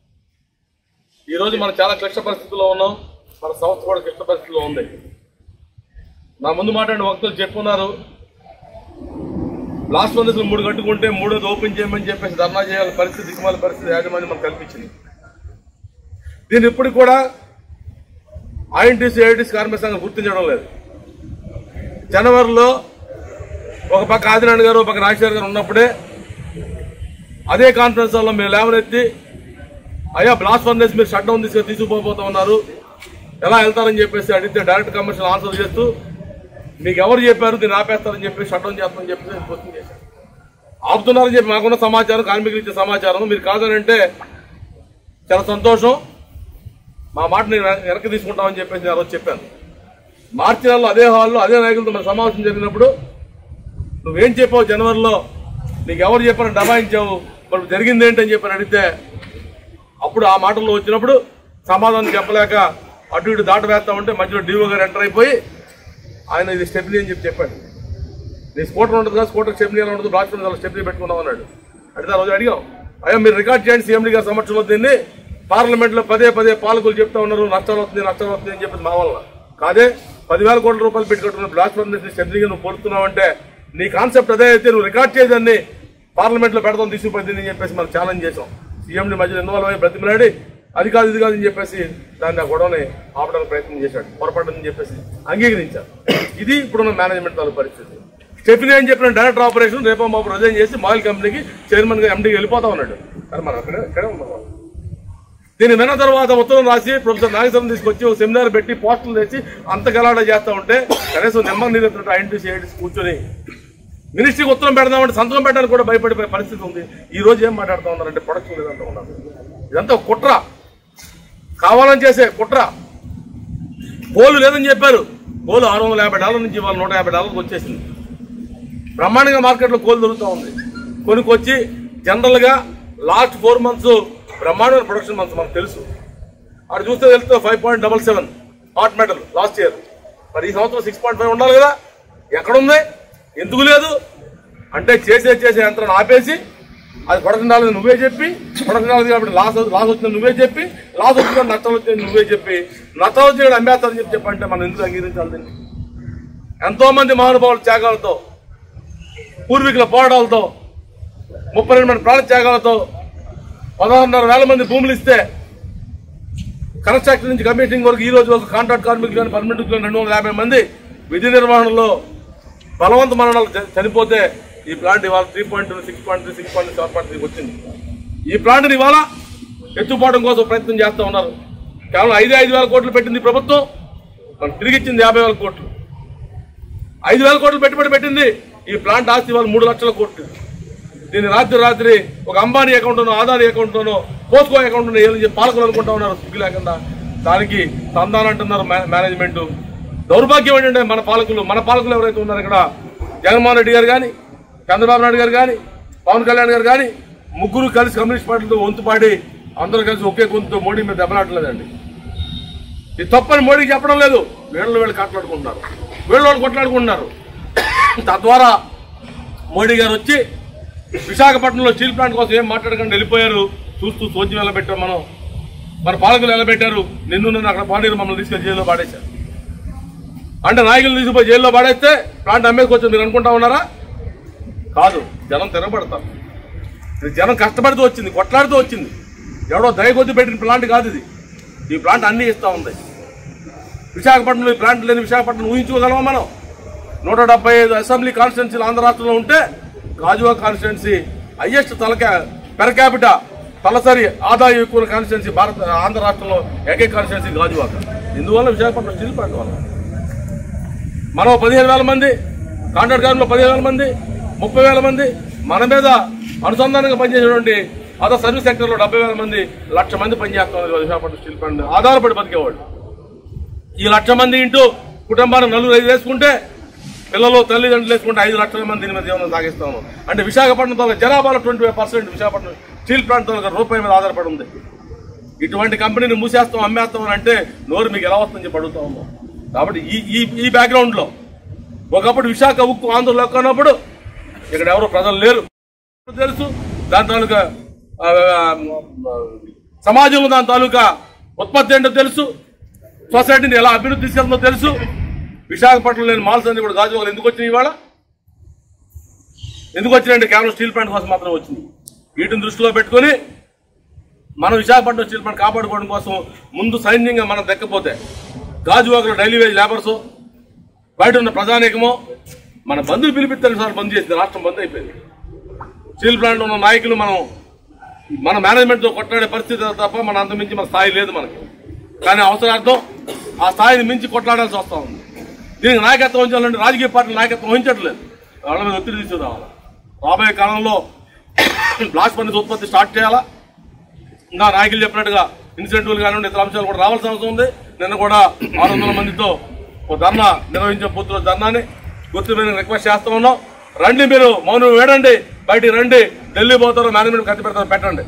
ఈరోజు మనం చాలా క్లిష్ట పరిస్థితుల్లో ఉన్నాం మన సంస్థ కూడా క్లిష్ట పరిస్థితిలో ఉంది నా ముందు మాట్లాడిన వక్తలు చెప్పున్నారు లాస్ట్ వన్ మూడు కట్టుకుంటే మూడోది ఓపెన్ చేయమని చెప్పేసి ధర్నా చేయాలి పరిస్థితి దిక్కుమాల పరిస్థితి యాజమాన్యం మనకు కల్పించింది దీన్ని ఇప్పటికి కూడా ఐఎన్టీసీ ఐఐటీసీ కార్మిక సంఘం గుర్తించడం లేదు జనవరిలో ఒక పక్క ఆదినారాయణ గారు ఒక పక్క రాజశేఖర్ గారు ఉన్నప్పుడే అదే కాన్ఫరెన్స్ హాల్లో మేము లేవనెత్తి అయ్యా బ్లాస్ట్ ఫర్నెస్ మీరు షట్ డౌన్ తీసుకొని తీసుకుపోతా ఉన్నారు ఎలా వెళ్తారని చెప్పేసి అడిగితే డైరెక్ట్ కమర్షియల్ ఆన్సర్ చేస్తూ మీకు ఎవరు చెప్పారు దీన్ని ఆపేస్తారని చెప్పి షట్ డౌన్ చేస్తామని చెప్పేసి క్వశ్చన్ చేశారు ఆపుతున్నారని చెప్పి మాకున్న సమాచారం కార్మికులు ఇచ్చే సమాచారం మీరు కాదని అంటే చాలా సంతోషం మా మాట నేను వెనక్కి తీసుకుంటామని చెప్పేసి నేను ఆ రోజు చెప్పాను మార్చి నెలలో అదే హాల్లో అదే నాయకులతో మన సమావేశం జరిగినప్పుడు నువ్వేం చెప్పావు జనవరిలో నీకు ఎవరు చెప్పారు దబాయించావు మరి జరిగింది ఏంటని చెప్పని అడిగితే అప్పుడు ఆ మాటల్లో వచ్చినప్పుడు సమాధానం చెప్పలేక అటు ఇటు దాట వేస్తా ఉంటే మధ్యలో డీఓ గారు ఎంటర్ అయిపోయి ఆయన ఇది స్టెప్నీ అని చెప్పి చెప్పాడు నీ స్కూటర్ ఉంటుంది కదా స్కూటర్ స్టెప్నీ ఎలా ఉంటుంది బ్లాక్ అలా స్టెప్నీ పెట్టుకున్నాం అన్నాడు అడిగితే ఆ రోజు అడిగాం అయ్యా మీరు రికార్డ్ చేయండి సీఎండీ గారి సమక్షంలో దీన్ని పార్లమెంట్లో పదే పదే పాలకులు చెప్తా ఉన్నారు నష్టాలు వస్తుంది నష్టాలు వస్తుంది అని చెప్పి మా వల్ల కాదే పదివేల కోట్ల రూపాయలు పెట్టుకుంటున్న బ్లాక్ స్టెప్నీగా నువ్వు పోలుస్తున్నావు అంటే నీ కాన్సెప్ట్ అదే అయితే నువ్వు రికార్డ్ చేయదాన్ని పార్లమెంట్లో పెడతాం తీసుకుపోయింది అని చెప్పేసి మనం ఛాలెంజ్ చేసాం సీఎండి మధ్యలో ఇన్వాల్వ్ అయ్యి బ్రతిమలాడి అది కాదు ఇది కాదు అని చెప్పేసి దాన్ని ఆ గొడవని ఆపడానికి ప్రయత్నం చేశాడు పొరపాటు చెప్పేసి అంగీకరించారు ఇది ఇప్పుడున్న మేనేజ్మెంట్ తాలూ పరిస్థితి స్టెఫినీ అని చెప్పిన డైరెక్టర్ ఆపరేషన్ రేపో మాపు రిజైన్ చేసి మాయిల్ కంపెనీకి చైర్మన్ గా ఎండీకి వెళ్ళిపోతా ఉన్నాడు కానీ మనం అక్కడే ఇక్కడే ఉన్నాం మనం. దీన్ని విన్న తర్వాత ఉత్తరం రాసి ప్రొఫెసర్ నాగేశ్వరం తీసుకొచ్చి ఒక సెమినార్ పెట్టి పోస్టులు తెచ్చి అంత గలాడ చేస్తా ఉంటే కనీసం నెమ్మది నిలబెట్టినట్టు ఐఎన్టీసీ ఏడిసి కూర్చొని మినిస్ట్రీకి ఉత్తరం పెడదామంటే సంతకం పెట్టడానికి కూడా భయపడిపోయే పరిస్థితి ఉంది ఈ రోజు ఏం మాట్లాడుతూ ఉన్నారంటే ప్రొడక్షన్ లేదంటూ ఉన్నారు ఇదంతా ఒక కుట్ర కావాలని చేసే కుట్ర కోలు లేదని చెప్పారు కోలు ఆరు వందల యాభై డాలర్ నుంచి ఇవాళ నూట యాభై డాలర్కి వచ్చేసింది బ్రహ్మాండంగా మార్కెట్లో కోలు దొరుకుతూ ఉంది కొనుక్కొచ్చి జనరల్గా లాస్ట్ ఫోర్ మంత్స్ బ్రహ్మాండమైన ప్రొడక్షన్ మంత్స్ మనకు తెలుసు అటు చూస్తే వెళ్తే five point double seven hot metal last year మరి ఈ సంవత్సరం సిక్స్ పాయింట్ ఫైవ్ ఉండాలి కదా ఎక్కడుంది ఎందుకు లేదు అంటే చేసే చేసే యంత్రాన్ని ఆపేసి అది ప్రొడక్షన్ రాలేదు నువ్వే చెప్పి ప్రొడక్షన్ రాలేదు కాబట్టి లాస్ లాస్ వచ్చింది నువ్వే చెప్పి లాస్ వచ్చింది నష్టం వచ్చింది నువ్వే చెప్పి నష్టం వచ్చింది అమ్మేస్తారని చెప్పి చెప్పంటే మనం ఎందుకు అంగీకరించాలి దీన్ని? ఎంతో మంది మహానుభావుల త్యాగాలతో పూర్వీకుల పోరాటాలతో ముప్పై రెండు మంది ప్రాణ త్యాగాలతో పదహారున్నర వేల మంది భూములు ఇస్తే కన్స్ట్రక్షన్ నుంచి కమిషనింగ్ వరకు ఈ రోజు వరకు కాంట్రాక్ట్ కార్మికులు కానీ పర్మనెంట్ కానీ రెండు వందల యాభై మంది విధి నిర్వహణలో బలవంత మరణాలు చ- చనిపోతే ఈ ప్లాంట్ ఇవాళ three point six point three six point seven point త్రీకి వచ్చింది ఈ ప్లాంట్ని ఇవాళ ఎత్తుపోవడం కోసం ప్రయత్నం చేస్తూ ఉన్నారు కేవలం ఐదు ఐదు వేల కోట్లు పెట్టింది ఈ ప్రభుత్వం మనకు తిరిగి ఇచ్చింది యాభై వేల కోట్లు ఐదు వేల కోట్లు పెట్టుబడి పెట్టింది ఈ ప్లాంట్ ఆస్తి ఇవాళ మూడు లక్షల కోట్లు దీన్ని రాత్రి రాత్రి ఒక అంబానీ అకౌంట్లోనో ఆదాని అకౌంట్లోనో పోస్కో అకౌంట్లోనో ఏదో చెప్పి పాలకులు అనుకుంటా ఉన్నారు సిగ్గు లేకుండా దానికి తందానంటున్నారు మేనేజ్మెంట్ మేనేజ్మెంట్ దౌర్భాగ్యం ఏంటంటే మన పాలకులు మన పాలకులు ఎవరైతే ఉన్నారు ఇక్కడ జగన్మోహన్ రెడ్డి గారు కానీ చంద్రబాబు నాయుడు గారు కానీ పవన్ కళ్యాణ్ గారు కానీ ముగ్గురు కలిసి కమ్యూనిస్ట్ పార్టీలతో వంతుపాడి అందరూ కలిసి ఒకే గొంతుతో మోడీ మీద దెబ్బలాటలేదండి ఇది తప్పని మోడీకి చెప్పడం లేదు వీళ్ళు వీళ్ళు కొట్లాడుకుంటున్నారు వీళ్ళు వాళ్ళు కొట్లాడుకుంటున్నారు తద్వారా మోడీ గారు వచ్చి విశాఖపట్నంలో స్టీల్ ప్లాంట్ కోసం ఏం మాట్లాడకుండా వెళ్ళిపోయారు చూస్తూ సోద్యం ఎలా పెట్టాం మనం మన పాలకులు ఎలా పెట్టారు నిన్ను నన్ను అక్కడ పాడేరు మమ్మల్ని తీసుకెళ్లి జైల్లో పాడేశారు అంటే నాయకులు తీసుకుపోయి జైల్లో పాడేస్తే ప్లాంట్ అమ్మేసుకొచ్చి మీరు అనుకుంటా ఉన్నారా కాదు జనం తిరగబడతారు ఇది జనం కష్టపడుతూ వచ్చింది కొట్లాడుతూ వచ్చింది ఎవడో దయకొద్ది పెట్టిన ప్లాంట్ కాదు ఇది ఈ ప్లాంట్ అన్ని ఇస్తా ఉంది విశాఖపట్నంలో ఈ ప్లాంట్ లేని విశాఖపట్నం ఊహించుకోగలమా మనం నూట డెబ్బై ఐదు అసెంబ్లీ కాన్స్టిట్యున్సీలు ఆంధ్ర రాష్ట్రంలో ఉంటే గాజువా కాన్స్టిట్యున్సీ హైయెస్ట్ తలక పెర్ క్యాపిటా తలసరి ఆదాయం ఎక్కువ కాన్స్టిట్యున్సీ భారత ఆంధ్ర రాష్ట్రంలో ఏకైక కాన్స్టిట్యున్సీ గాజువాక ఇందువల్ల విశాఖపట్నం స్టీల్ ప్లాంట్ వల్ల మనం పదిహేను వేల మంది కాంట్రాక్ట్ కార్మికులు పదిహేను వేల మంది ముప్పై వేల మంది మన మీద అనుసంధానంగా పనిచేసేటువంటి అదర్ సర్వీస్ సెక్టర్లో డెబ్బై వేల మంది లక్ష మంది పనిచేస్తున్నారు విశాఖపట్నం స్టీల్ ప్లాంట్ ఆధారపడి బతికేవాళ్ళు ఈ లక్ష మంది ఇంటూ కుటుంబాన్ని నలుగురు ఐదు వేసుకుంటే పిల్లలు తల్లిదండ్రులు వేసుకుంటే ఐదు లక్షల మంది దీని మీద జీవనం సాగిస్తాము అంటే విశాఖపట్నం తాలూకా జనాభాలో twenty five percent Visakhapatnam steel plant తాలూకా రూపాయి మీద ఆధారపడి ఉంది ఇటువంటి కంపెనీని మూసేస్తాం అమ్మేస్తాం అని అంటే నోరు మీకు ఎలా వస్తుందని చెప్పి అడుగుతా ఉన్నాం కాబట్టి ఈ ఈ ఈ బ్యాక్గ్రౌండ్లో ఒకప్పుడు విశాఖ ఉక్కు ఆంధ్రలో ఉన్నప్పుడు ఇక్కడ ఎవరు ప్రజలు లేరు తెలుసు దాని తాలూకా ఆ, ఆ, సమాజంలో దాని తాలూకా ఉత్పత్తి ఏంటో తెలుసు సొసైటీని ఎలా అభివృద్ధి తీసుకెళ్తుందో తెలుసు విశాఖపట్నం లేని మాల్స్ అన్ని కూడా గాజువాకలు ఎందుకు వచ్చినాయి ఇవాళ ఎందుకు వచ్చినాయంటే కేవలం స్టీల్ ప్లాంట్ కోసం మాత్రం వచ్చింది వీటిని దృష్టిలో పెట్టుకొని మనం విశాఖపట్నం స్టీల్ ప్లాంట్ కాపాడుకోవడం కోసం ముందు సైన్యంగా మనం దక్కపోతే గాజువాకలో డైలీ వేజ్ లేబర్స్ బయట ఉన్న ప్రజానీకమో మన బంధువులు పిలిపిస్తారు సార్ బంద్ చేసింది రాష్ట్రం బంద్ అయిపోయింది స్టీల్ ప్లాంట్ ఉన్న నాయకులు మనం మన మేనేజ్మెంట్తో కొట్లాడే పరిస్థితి తప్ప మన అంత మించి మన స్థాయి లేదు మనకి కానీ అవసరార్థం ఆ స్థాయిని మించి కొట్లాడాల్సి వస్తూ ఉంది దీనికి నాయకత్వం వహించాలంటే రాజకీయ పార్టీలు నాయకత్వం వహించట్లేదు వాళ్ళ మీద ఒత్తిడి తీసుకురావాలి రాబోయే కాలంలో బ్లాస్ట్ పని ఉత్పత్తి స్టార్ట్ చేయాలా ఇంకా నాయకులు చెప్పినట్టుగా ఇన్సెంటివ్లు కానివ్వండి ఇతర అంశాలు కూడా రావాల్సిన అవసరం ఉంది నిన్న కూడా ఆరు వందల మందితో ఒక ధర్నా నిర్వహించే పూర్తిలో ధర్నాని గుర్తుమైన రిక్వెస్ట్ చేస్తా ఉన్నాం రండి మీరు మౌనం వేడండి బయటికి రండి ఢిల్లీ పోతారు మేనేజ్మెంట్ కత్తి పెడతారు పెట్టండి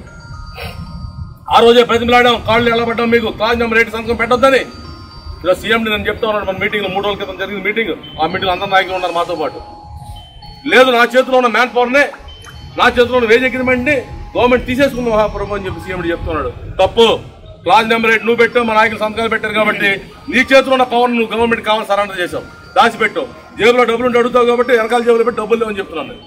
ఆ రోజే ప్రతిమలాడాం కాళ్ళు ఎలా పడ్డాం మీకు క్లాస్ నెంబర్ ఎయిట్ సంతకం పెట్టొద్దని ఈరోజు సీఎం నేను చెప్తా ఉన్నాడు మన మీటింగ్ మూడు రోజుల క్రితం జరిగిన మీటింగ్ ఆ మీటింగ్ అందరు నాయకులు ఉన్నారు మాతో పాటు లేదు నా చేతిలో ఉన్న మ్యాన్ పవర్నే నా చేతిలో ఉన్న వేజ్ అగ్రిమెంట్ ని గవర్నమెంట్ తీసేసుకుంది మహాప్రభు అని చెప్పి సీఎం చెప్తున్నాడు తప్పు క్లాస్ నెంబర్ ఎయిట్ నువ్వు పెట్టావు మా నాయకులు సంతకాలు పెట్టారు కాబట్టి నీ చేతిలో ఉన్న పవర్ నువ్వు గవర్నమెంట్ కావాలి సరెండర్ చేసావు దాచిపెట్టు జేబులో డబ్బులు ఉంటే అడుగుతావు కాబట్టి వెనకాల జేబులో పెట్టి డబ్బులు లేవని చెప్తున్నాను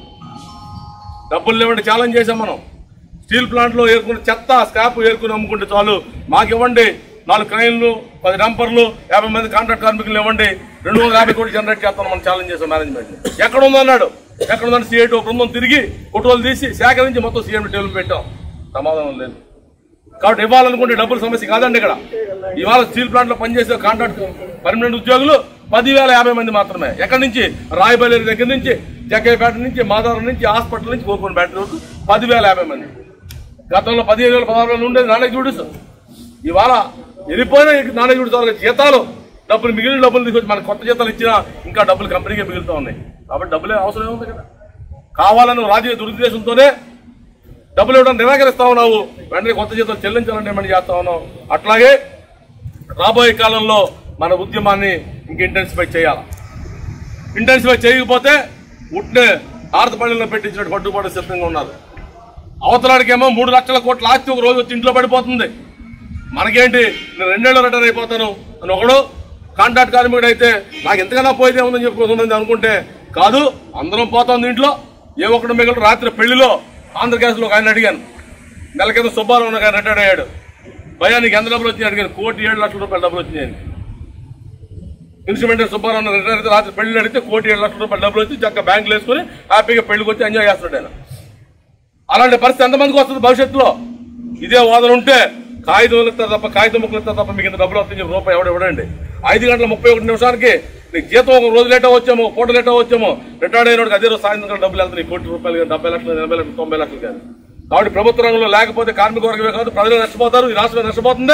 డబ్బులు లేవంటే ఛాలెంజ్ చేసాం మనం స్టీల్ ప్లాంట్ లో ఏరుకున్న చెత్త స్క్రాప్ ఏరుకుని అమ్ముకుంటే చాలు మాకు ఇవ్వండి నాలుగు క్రైన్లు పది డంపర్లు యాభై మంది కాంట్రాక్ట్ కార్మికులు ఇవ్వండి రెండు వందల యాభై కోట్లు జనరేట్ చేస్తాం మనం ఛాలెంజ్ చేసాం మేనేజ్మెంట్ ఎక్కడ ఉందో అన్నాడు ఎక్కడ ఉందని సీఐటీ ఒక బృందం తిరిగి ఫోటోలు తీసి సేకరించి మొత్తం సీఎం టేబుల్ పెట్టాం సమాధానం లేదు కాబట్టి ఇవ్వాలనుకుంటే డబ్బుల సమస్య కాదండి ఇక్కడ ఇవాళ స్టీల్ ప్లాంట్ లో పనిచేసే కాంట్రాక్ట్ పర్మనెంట్ ఉద్యోగులు పదివేల యాభై మంది మాత్రమే ఎక్కడి నుంచి రాయబల్లి దగ్గర నుంచి జగ్గయ్యపేట నుంచి మాధవరం నుంచి హాస్పిటల్ నుంచి కోరుకుని బ్యాటరీ వరకు పదివేల యాభై మంది గతంలో పదిహేను వేల పదహారు వేలు ఉండేది నాణ్య జూడిస్ ఇవాళ వెళ్ళిపోయిన నాణ్య జూడిస్ వాళ్ళకి జీతాలు డబ్బులు మిగిలిన డబ్బులు తీసుకొచ్చి మనకు కొత్త జీతాలు ఇచ్చినా ఇంకా డబ్బులు కంపెనీకే మిగులుతూ ఉన్నాయి కాబట్టి డబ్బులే అవసరం ఏముంది కదా కావాలని రాజకీయ దురుద్దేశంతోనే డబ్బులు ఇవ్వడం నిరాకరిస్తా ఉన్నావు వెంటనే కొత్త జీతాలు చెల్లించాలని డిమాండ్ చేస్తా ఉన్నావు అట్లాగే రాబోయే కాలంలో మన ఉద్యమాన్ని ఇంక ఇంటెన్సిఫై చేయాలి ఇంటెన్సిఫై చేయకపోతే ఉట్నే ఆడపల్లిలో పెట్టించినట్టు పట్టుబడి సిద్ధంగా ఉన్నారు అవతలాడికేమో మూడు లక్షల కోట్ల ఆస్తి ఒక రోజు వచ్చి ఇంట్లో పడిపోతుంది మనకేంటి నేను రెండేళ్ళు రిటైర్ అయిపోతాను అని ఒకడు కాంట్రాక్ట్ కార్మికుడు అయితే నాకు ఎంతకన్నా పోయేదే ఉందని చెప్పుకుంటుంది అనుకుంటే కాదు అందరం పోతాం దీంట్లో ఏ ఒక్కడు మిగిలిన రాత్రి పెళ్లిలో ఆంధ్రప్రదేశ్లో ఒక ఆయన అడిగాను నెల కింద సుబ్బారావు ఒక ఆయన రిటైర్ అయ్యాడు భయా నీకు ఎంత డబ్బులు వచ్చినాయి అడిగాను కోటి ఏడు లక్షల రూపాయల డబ్బులు వచ్చినాయి ఇన్స్ట్రుమెంట్ సుబ్బారావు రిటైర్ అయితే రాత్రి పెళ్లి అడిగితే కోటి ఏడు లక్షల రూపాయల డబ్బులు వచ్చి చక్కగా బ్యాంకులు వేసుకుని హ్యాపీగా పెళ్లికి వచ్చి ఎంజాయ్ చేస్తాడు ఆయన అలాంటి పరిస్థితి ఎంతమందికి వస్తుంది భవిష్యత్తులో ఇదే వాదన ఉంటే కాగితం ఇస్తారు తప్ప కాగితం ముక్కలు ఇస్తారు తప్ప మీకు ఇంత డబ్బులు వస్తుంది చెప్పి రూపాయి ఎవడు ఇవ్వడండి ఐదు గంటల ముప్పై ఒకటి నిమిషానికి నీకు జీతం ఒక రోజు లేటో వచ్చాము ఒక పూట లేటో వచ్చాము రిటైర్డ్ అయినోడికి అదే రోజు సాయంత్రం డబ్బులు వెళ్తాయి కోటి రూపాయలు కానీ డెబ్బై లక్షలు ఎనభై లక్షలు తొంభై లక్షలు కానీ కాబట్టి ప్రభుత్వ రంగంలో లేకపోతే కార్మిక వర్గమే కాదు ప్రజలు నష్టపోతారు ఈ రాష్ట్రం నష్టపోతుంది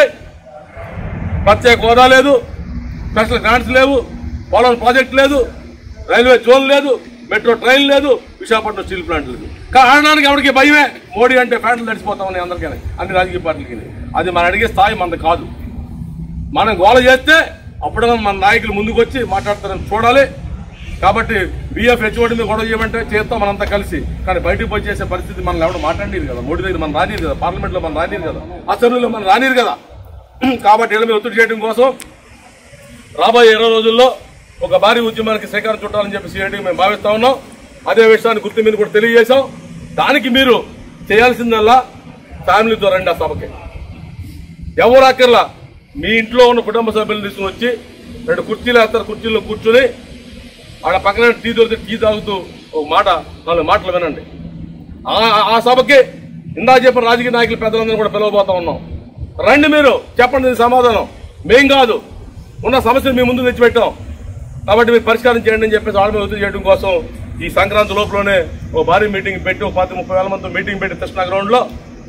ప్రత్యేక హోదా లేదు స్పెషల్ గ్రాంట్స్ లేవు పోలవరం ప్రాజెక్ట్ లేదు రైల్వే జోన్ లేదు మెట్రో ట్రైన్ లేదు విశాఖపట్నం స్టీల్ ప్లాంట్ లేదు కారణానికి ఎవరికి భయమే మోడీ అంటే ఫ్యాట్లు తడిచిపోతామని అందరికీ అన్ని రాజకీయ పార్టీలకి అది మనం అడిగే స్థాయి మనది కాదు మనం గోల చేస్తే అప్పుడు మన నాయకులు ముందుకు వచ్చి మాట్లాడతారని చూడాలి కాబట్టి బిఎఫ్ హెచ్ఓడి మీద గొడవ చేయమంటే చేస్తాం మనంతా కలిసి కానీ బయటకు పోయి చేసే పరిస్థితి మనం ఎవరు మాట్లాడలేదు కదా మోడీ దగ్గర మనం రానిరు కదా పార్లమెంట్లో మనం రానిరు కదా అసెంబ్లీలో మనం రానిరు కదా కాబట్టి వీళ్ళ మీద ఒత్తిడి చేయడం కోసం రాబోయే ఇరవై రోజుల్లో ఒక భారీ ఉద్యమానికి శ్రీకారం చుట్టాలని చెప్పి సిఐటికి మేము భావిస్తా ఉన్నాం అదే విషయాన్ని గుర్తు మీద కూడా తెలియజేశాం దానికి మీరు చేయాల్సిందల్లా ఫ్యామిలీతో రండి ఆ సభకి ఎవరు అక్కర్లా మీ ఇంట్లో ఉన్న కుటుంబ సభ్యులు తీసుకుని వచ్చి రెండు కుర్చీలు వేస్తారు కుర్చీల్లో కూర్చుని ఆడ పక్కన టీ దొరికితే టీ తాగుతూ ఒక మాట నాలుగు మాటలు వినండి ఆ- ఆ సభకి ఇందా చెప్పిన రాజకీయ నాయకులు పెద్దలందరూ కూడా పిలవబోతా ఉన్నాం రండి మీరు చెప్పండి దీనికి సమాధానం మేం కాదు ఉన్న సమస్యను మీ ముందు తెచ్చిపెట్టాం కాబట్టి మీరు పరిష్కారం చేయండి అని చెప్పేసి వాళ్ళ మీద ఒత్తిడి చేయడం కోసం ఈ సంక్రాంతి లోపలనే ఓ భారీ మీటింగ్ పెట్టి ఒక పాతి ముప్పై వేల మందితో మీటింగ్ పెట్టి కృష్ణా గ్రౌండ్ లో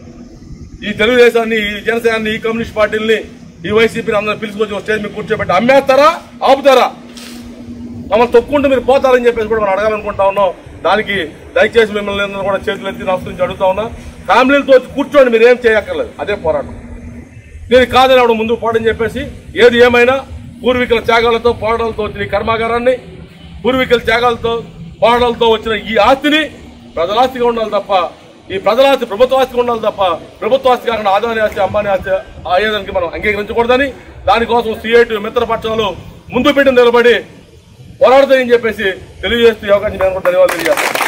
ఈ తెలుగుదేశాన్ని ఈ జనసేనాన్ని ఈ కమ్యూనిస్ట్ పార్టీల్ని ఈ వైసీపీని అందరూ పిలుచుకొచ్చి ఒక స్టేజ్ మీద కూర్చోబెట్టి అమ్మేస్తారా ఆపుతారా మమ్మల్ని తొక్కుంటూ మీరు పోతారని చెప్పేసి కూడా మనం అడగాలనుకుంటా ఉన్నాం దానికి దయచేసి మిమ్మల్ని అందరూ కూడా చేతులు ఎత్తి నమస్కరించి అడుగుతా ఉన్నా ఫ్యామిలీలతో వచ్చి కూర్చోండి మీరు ఏం చేయక్కర్లేదు అదే పోరాటం దీనికి కాదని ఆవిడ ముందు పోవడం చెప్పేసి ఏది ఏమైనా పూర్వీకుల త్యాగాలతో పోరాటాలతో వచ్చిన ఈ కర్మాగారాన్ని పూర్వీకుల త్యాగాలతో పోరాటాలతో వచ్చిన ఈ ఆస్తిని ప్రజలాస్తిగా ఉండాలి తప్ప ఈ ప్రజలాస్తి ప్రభుత్వ ఆస్తిగా ఉండాలి తప్ప ప్రభుత్వ ఆస్తి కాకుండా ఆదాని ఆస్తి అంబానీ ఆస్తి అయ్యేదానికి మనం అంగీకరించకూడదని దానికోసం సిఐటి మిత్రపక్షాలు ముందు పెట్టి నిలబడి పోరాడతాయని చెప్పేసి తెలియజేస్తూ ఈ అవకాశం నేను కూడా ధన్యవాదాలు తెలియజేస్తాను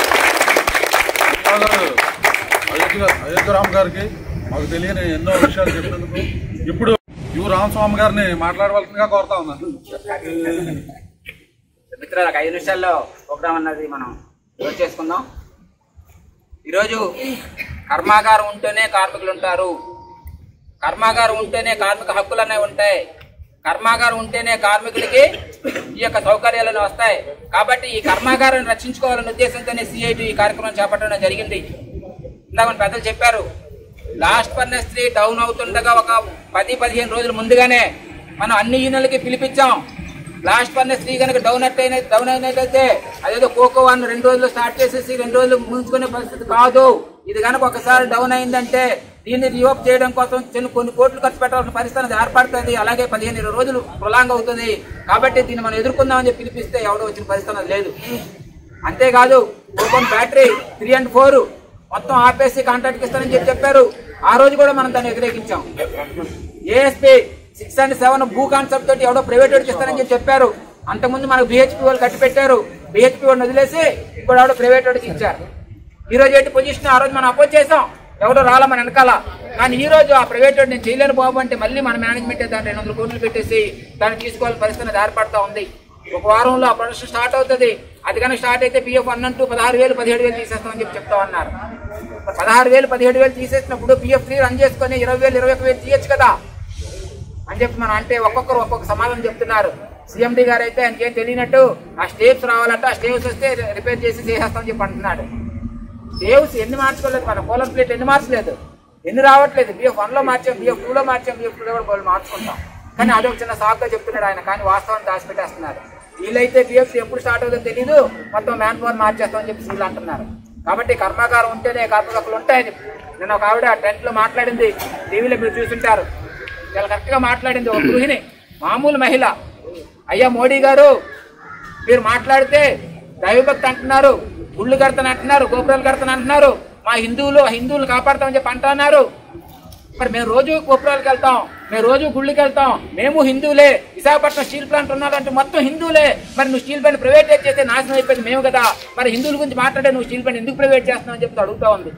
అయోధ్య అయోధ్య రామ్ గారికి మాకు తెలియని ఎన్నో విషయాలు చెప్పినందుకు ఇప్పుడు యు రామస్వామి గారిని మాట్లాడవలసిందిగా కోరుతా ఉన్నాను మిత్రులకు ఐదు నిమిషాల్లో ప్రోగ్రామ్ అన్నది మనం క్లోజ్ చేసుకుందాం ఈరోజు కర్మాగారం ఉంటేనే కార్మికులు ఉంటారు కర్మాగారం ఉంటేనే కార్మిక హక్కులు అనేవి ఉంటాయి కర్మాగారం ఉంటేనే కార్మికులకి ఈ యొక్క సౌకర్యాలను వస్తాయి కాబట్టి ఈ కర్మాగారాన్ని రక్షించుకోవాలనే ఉద్దేశంతోనే సిఐటి ఈ కార్యక్రమం చేపట్టడం జరిగింది ఇందాక మన పెద్దలు చెప్పారు లాస్ట్ ఫర్నెస్ త్రీ డౌన్ అవుతుండగా ఒక పది పదిహేను రోజుల ముందుగానే మనం అన్ని యూనియన్లకి పిలిపించాం బ్లాస్ట్ ఫర్నెస్ త్రీ కనుక డౌన్ అయిన డౌన్ అయినట్లయితే అదేదో కోకో వన్ రెండు రోజులు స్టార్ట్ చేసేసి రెండు రోజులు ముంచుకునే పరిస్థితి కాదు ఇది కనుక ఒకసారి డౌన్ అయిందంటే దీన్ని రిఓప్ చేయడం కోసం చిన్న కొన్ని కోట్లు ఖర్చు పెట్టాల్సిన పరిస్థితి అనేది ఏర్పడుతుంది అలాగే పదిహేను ఇరవై రోజులు ప్రొలాంగ్ అవుతుంది కాబట్టి దీన్ని మనం ఎదుర్కొందామని చెప్పి పిలిపిస్తే ఎవడో వచ్చిన పరిస్థితి అనేది లేదు అంతేకాదు open battery three and four మొత్తం ఆపేసి కాంట్రాక్ట్కి ఇస్తానని చెప్పి చెప్పారు ఆ రోజు కూడా మనం దాన్ని వ్యతిరేకించాం ఏఎస్పీ సిక్స్ అండ్ సెవెన్ భూ కాన్సెప్ట్ తోటి ఎవడో ప్రైవేట్ వాడికి ఇస్తారని చెప్పి చెప్పారు అంతకుముందు మనకు బిహెచ్పి వాళ్ళు కట్టి పెట్టారు బిహెచ్పి వాడిని వదిలేసి ఇప్పుడు ఎవడో ప్రైవేట్ వాడికి ఇచ్చారు ఈ రోజు ఏంటి పొజిషన్ ఆ రోజు మనం అపోజ్ చేసాం ఎవడో రాలా మన వెనకాల కానీ ఈ రోజు ఆ ప్రైవేట్ వాడు నేను చేయలేను బాబు అంటే మళ్ళీ మన మేనేజ్మెంట్ దాన్ని రెండు వందల కోట్లు పెట్టేసి దాన్ని తీసుకోవాల్సిన పరిస్థితి అనేది ఏర్పడతా ఉంది ఒక వారంలో ఆ ప్రొడక్షన్ స్టార్ట్ అవుతుంది అది కనుక స్టార్ట్ అయితే పిఎఫ్ వన్ అంటూ పదహారు వేలు పదిహేడు వేలు తీసేస్తామని చెప్పి చెప్తా ఉన్నారు పదహారు వేలు పదిహేడు వేలు తీసేసినప్పుడు పిఎఫ్ త్రీ రన్ చేసుకొని ఇరవై వేలు ఇరవై ఒక వేలు తీయచ్చు కదా అని చెప్పి మనం అంటే ఒక్కొక్కరు ఒక్కొక్క సమాధానం చెప్తున్నారు సీఎండి గారు అయితే ఆయనకి ఏం తెలియనట్టు ఆ స్టేప్స్ రావాలంటే ఆ స్టేవ్స్ వస్తే రిపేర్ చేసి చేసేస్తామని చెప్పి అంటున్నాడు స్టేవ్స్ ఎన్ని మార్చుకోలేదు మన కోలం ప్లేట్ ఎన్ని మార్చలేదు ఎన్ని రావట్లేదు బిఎఫ్ వన్ లో మార్చాం బిఎఫ్ టూ లో మార్చాం బిఎఫ్ టూ లో కూడా మార్చుకుంటాం కానీ అదొక చిన్న సాకుగా చెప్తున్నాడు ఆయన కానీ వాస్తవం దాచిపెట్టేస్తున్నారు వీళ్ళైతే బిఎఫ్ ఎప్పుడు స్టార్ట్ అవుతుందో తెలియదు మొత్తం మ్యాన్ పవర్ మార్చేస్తామని చెప్పి వీళ్ళు అంటున్నారు కాబట్టి కర్మాగారం ఉంటేనే కార్మికులు ఉంటాయని నేను ఒక ఆవిడ టెంట్ లో మాట్లాడింది టీవీలో మీరు చూస్తుంటారు చాలా కరెక్ట్ గా మాట్లాడింది ఒక గృహిణి మామూలు మహిళ అయ్యా మోడీ గారు మీరు మాట్లాడితే దైవభక్తి అంటున్నారు గుళ్ళు కడతాను అంటున్నారు గోపురాలు కడతాను అంటున్నారు మా హిందువులు హిందువులు కాపాడతామని చెప్పి అంటున్నారు మరి మేము రోజు గోపురాలకు వెళ్తాం మేము రోజు గుళ్ళకి వెళ్తాం మేము హిందువులే విశాఖపట్నం స్టీల్ ప్లాంట్ ఉన్నారంటే మొత్తం హిందువులే మరి నువ్వు స్టీల్ ప్లాంట్ ప్రైవేటైజ్ చేస్తే నాశనం అయిపోయింది మేము కదా మరి హిందువుల గురించి మాట్లాడే నువ్వు స్టీల్ ప్లాంట్ ఎందుకు ప్రైవేట్ చేస్తున్నావు అని చెప్తే అడుగుతా ఉంది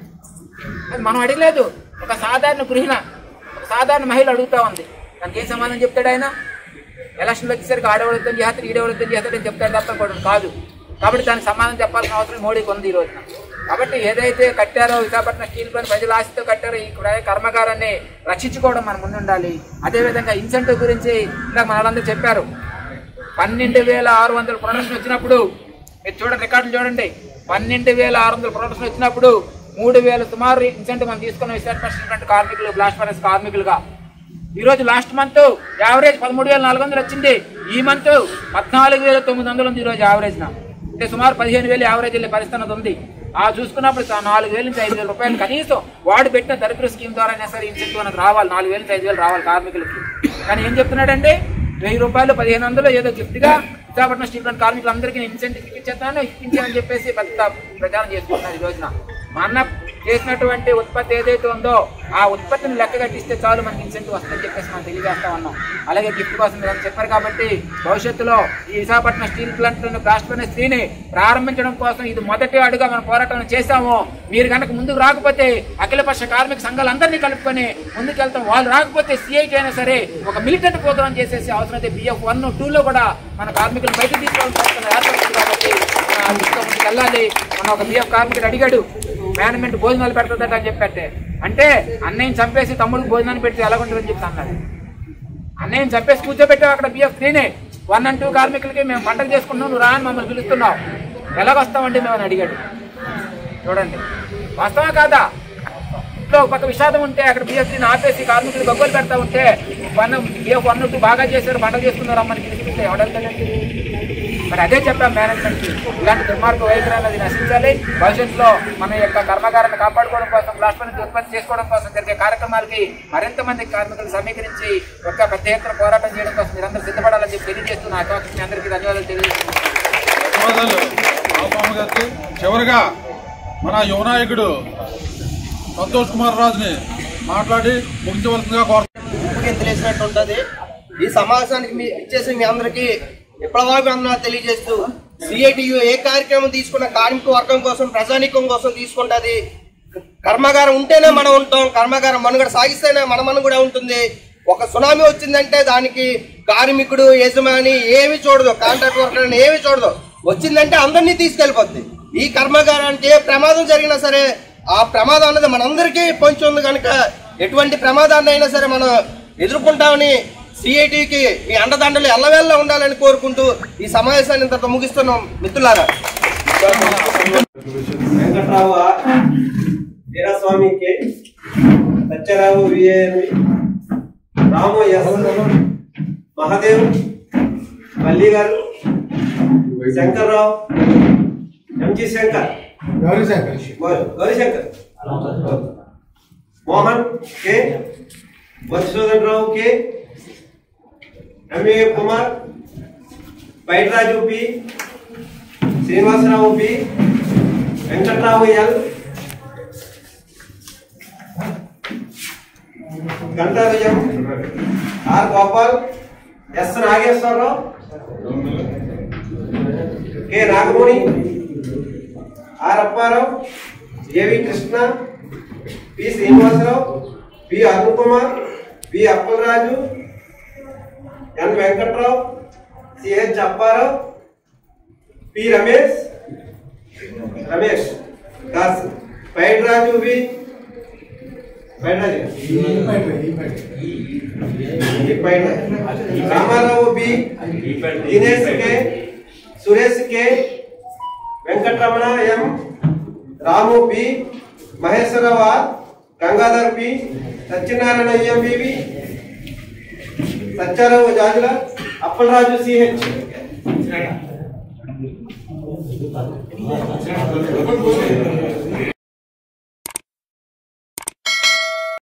అది మనం అడగలేదు ఒక సాధారణ గృహిణ ఒక సాధారణ మహిళ అడుగుతా ఉంది దానికి ఏం సమాధానం చెప్తాడు ఆయన ఎలక్షన్లు వచ్చేసరికి ఆడేవాళ్ళతో చేస్తాడు ఈడేవాళ్ళతో చేస్తాడు అని చెప్తాడు తప్ప ఇంకోటి కాదు కాబట్టి దానికి సమాధానం చెప్పాల్సిన అవసరం మోడీకి ఉంది ఈ రోజున కాబట్టి ఏదైతే కట్టారో విశాఖపట్నం స్టీల్ ప్లాంట్ ప్రజల ఆశతో కట్టారో ఈ క్రయ- కర్మాగారాన్ని రక్షించుకోవడం మన ముందుండాలి అదేవిధంగా ఇన్సెంటివ్ గురించి ఇందాక మన వాళ్ళందరూ చెప్పారు పన్నెండు వేల ఆరు వందల ప్రొడక్షన్ వచ్చినప్పుడు మీరు చూడండి రికార్డులు చూడండి పన్నెండు వేల ఆరు వందల ప్రొడక్షన్ వచ్చినప్పుడు మూడు వేల సుమారు ఇన్సెంటివ్ మనం తీసుకున్న విశాఖపట్నం కార్మికులు బ్లాస్ట్ ఫర్నెస్ కార్మికులుగా ఈ రోజు లాస్ట్ మంత్ యావరేజ్ పదమూడు వేల నాలుగు వందలు వచ్చింది ఈ మంత్ పద్నాలుగు వేల తొమ్మిది వందలు ఉంది ఈ రోజు యావరేజ్ నా అంటే సుమారు పదిహేను వేలు యావరేజ్ వెళ్ళే పరిస్థితి అనేది ఉంది ఆ చూసుకున్నప్పుడు సా- నాలుగు వేల నుంచి ఐదు వేల రూపాయలు కనీసం వాడు పెట్టిన దరిద్ర స్కీమ్ ద్వారా అయినా సరే ఇన్సెంటివ్ అనేది రావాలి నాలుగు వేల నుంచి ఐదు వేలు రావాలి కార్మికులకి కానీ ఏం చెప్తున్నాడంటే వెయ్యి రూపాయలు పదిహేను వందలు ఏదో గిఫ్ట్గా విశాఖపట్నం స్టీల్ ప్లాంట్ కార్మికులందరికీ ఇన్సెంటివ్ ఇప్పించేస్తాను ఇప్పించానని చెప్పేసి పెద్ద ప్రచారం చేసుకుంటున్నారు ఈ రోజున మా అన్న చేసినటువంటి ఉత్పత్తి ఏదైతే ఉందో ఆ ఉత్పత్తిని లెక్క కట్టిస్తే చాలు మనకి ఇన్సెంటివ్ వస్తుందని చెప్పేసి మనం తెలియజేస్తా ఉన్నాం అలాగే గిఫ్ట్ కోసం మీరు అని చెప్పారు కాబట్టి భవిష్యత్తులో ఈ Visakhapatnam steel plant blast furnace ని ప్రారంభించడం కోసం ఇది మొదటి అడుగా మనం పోరాటం చేశాము మీరు కనుక ముందుకు రాకపోతే అఖిలపక్ష కార్మిక సంఘాలందరినీ కలుపుకొని ముందుకెళ్తాం వాళ్ళు రాకపోతే సిఐటి అయినా సరే ఒక మిలిటెంట్ ప్రోగ్రామ్ చేసేసి అవసరమైతే బిఎఫ్ వన్ టూ లో కూడా మన కార్మికులు బయటకు తీసుకోవాల్సిన అవసరం ఏర్పడుతుంది కాబట్టి మన ఆ దిశగా ముందుకు వెళ్ళాలి మన ఒక బిఎఫ్ కార్మికుడు అడిగాడు మేనేజ్మెంట్ భోజనాలు పెడుతుందట అని చెప్పట్టే అంటే అన్నయ్యని చంపేసి తమ్ముడికి భోజనాన్ని పెడితే ఎలా ఉంటుందని చెప్పి అన్నాడు అన్నయ్యని చంపేసి కూర్చోబెట్టావు అక్కడ బిఎఫ్ త్రీనే వన్ అండ్ టూ కార్మికులకి మేము పంటలు చేసుకుంటున్నాం నువ్వు రా అని మమ్మల్ని పిలుస్తున్నావు ఎలాగొస్తామండి మేము అని అడిగాడు చూడండి వాస్తవా కాదా ఇంట్లో ఒక పక్క విషాదం ఉంటే అక్కడ బిఎఫ్ త్రీని ఆపేసి కార్మికులు గొప్పలు పెడతా ఉంటే వన్ బిఎఫ్ వన్ టూ బాగా చేశారు పంటలు చేసుకున్నారు అమ్మని పిలిచిపిస్తే ఎవడంటే మరి అదే చెప్పాం మేనేజ్మెంట్ ఇలాంటి దుర్మార్గ వైఖరి అనేది నశించాలి భవిష్యత్తులో మన యొక్క కర్మకారాన్ని కాపాడుకోవడం కోసం బ్లాస్ట్ నుంచి ఉత్పత్తి చేసుకోవడం కోసం జరిగే కార్యక్రమాలకి మరింత మంది కార్మికులు సమీకరించి ఒక పెద్ద ఎత్తున పోరాటం చేయడం కోసం మీరందరూ సిద్ధపడాలని చెప్పి తెలియజేస్తున్న అవకాశం మీ అందరికీ ధన్యవాదాలు తెలియజేస్తున్నాను ధన్యవాదాలు రామస్వామి గారికి చివరిగా మన యువ నాయకుడు సంతోష్ కుమార్ రాజుని మాట్లాడి ముగించవలసిందిగా కోరుతున్నాను ఊపికి తెలిసినట్టు ఉంటది ఈ సమావేశానికి మీ ఇచ్చేసి మీ అందరికి విప్లవాభివందనాలు తెలియజేస్తూ సిఐటియు ఏ కార్యక్రమం తీసుకున్న కార్మిక వర్గం కోసం ప్రజానీకం కోసం తీసుకుంటది కర్మాగారం ఉంటేనే మనం ఉంటాం కర్మాగారం మనుగడ సాగిస్తేనే మన మనుగడ కూడా ఉంటుంది ఒక సునామీ వచ్చిందంటే దానికి కార్మికుడు యజమాని ఏమి చూడదు కాంట్రాక్ట్ వర్కర్ అని ఏమి చూడదు వచ్చిందంటే అందరినీ తీసుకెళ్ళిపోద్ది ఈ కర్మాగారానికి ఏ ప్రమాదం జరిగినా సరే ఆ ప్రమాదం అనేది మనందరికీ పొంచి ఉంది కనుక ఎటువంటి ప్రమాదాన్ని అయినా సరే మనం ఎదుర్కొంటామని సిఐటికి మీ అండదండలు ఎల్లవేళ్ళ ఉండాలని కోరుకుంటూ ఈ సమావేశాన్ని ఇంతతో ముగిస్తున్నాం మిత్రులారా Venkatrao R Veeraswamy K Satyarao VANV Ramu S Mahadev Malli garu Shankarrao MG Shankar Gauri- Gaurishankar Mohan K Madhusudan Rao K MA Kumar Baitraju P Srinivasarao P Venkatrao L Gantalayam R Gopal S Nageswararao K Nagamani R Apparao AV Krishna P Srinivasarao P Arun Kumar P Appalaraju N Venkatrao CH Apparao P Ramesh Ramesh Das Paidraju V Paidraju E Paidraju. Ramarao B Dinesh K Suresh కే Venkataramana M Ramu P Maheswararao R Gangadhar P Satyanarayana MBV Satyarao Jajula Appalaraju CH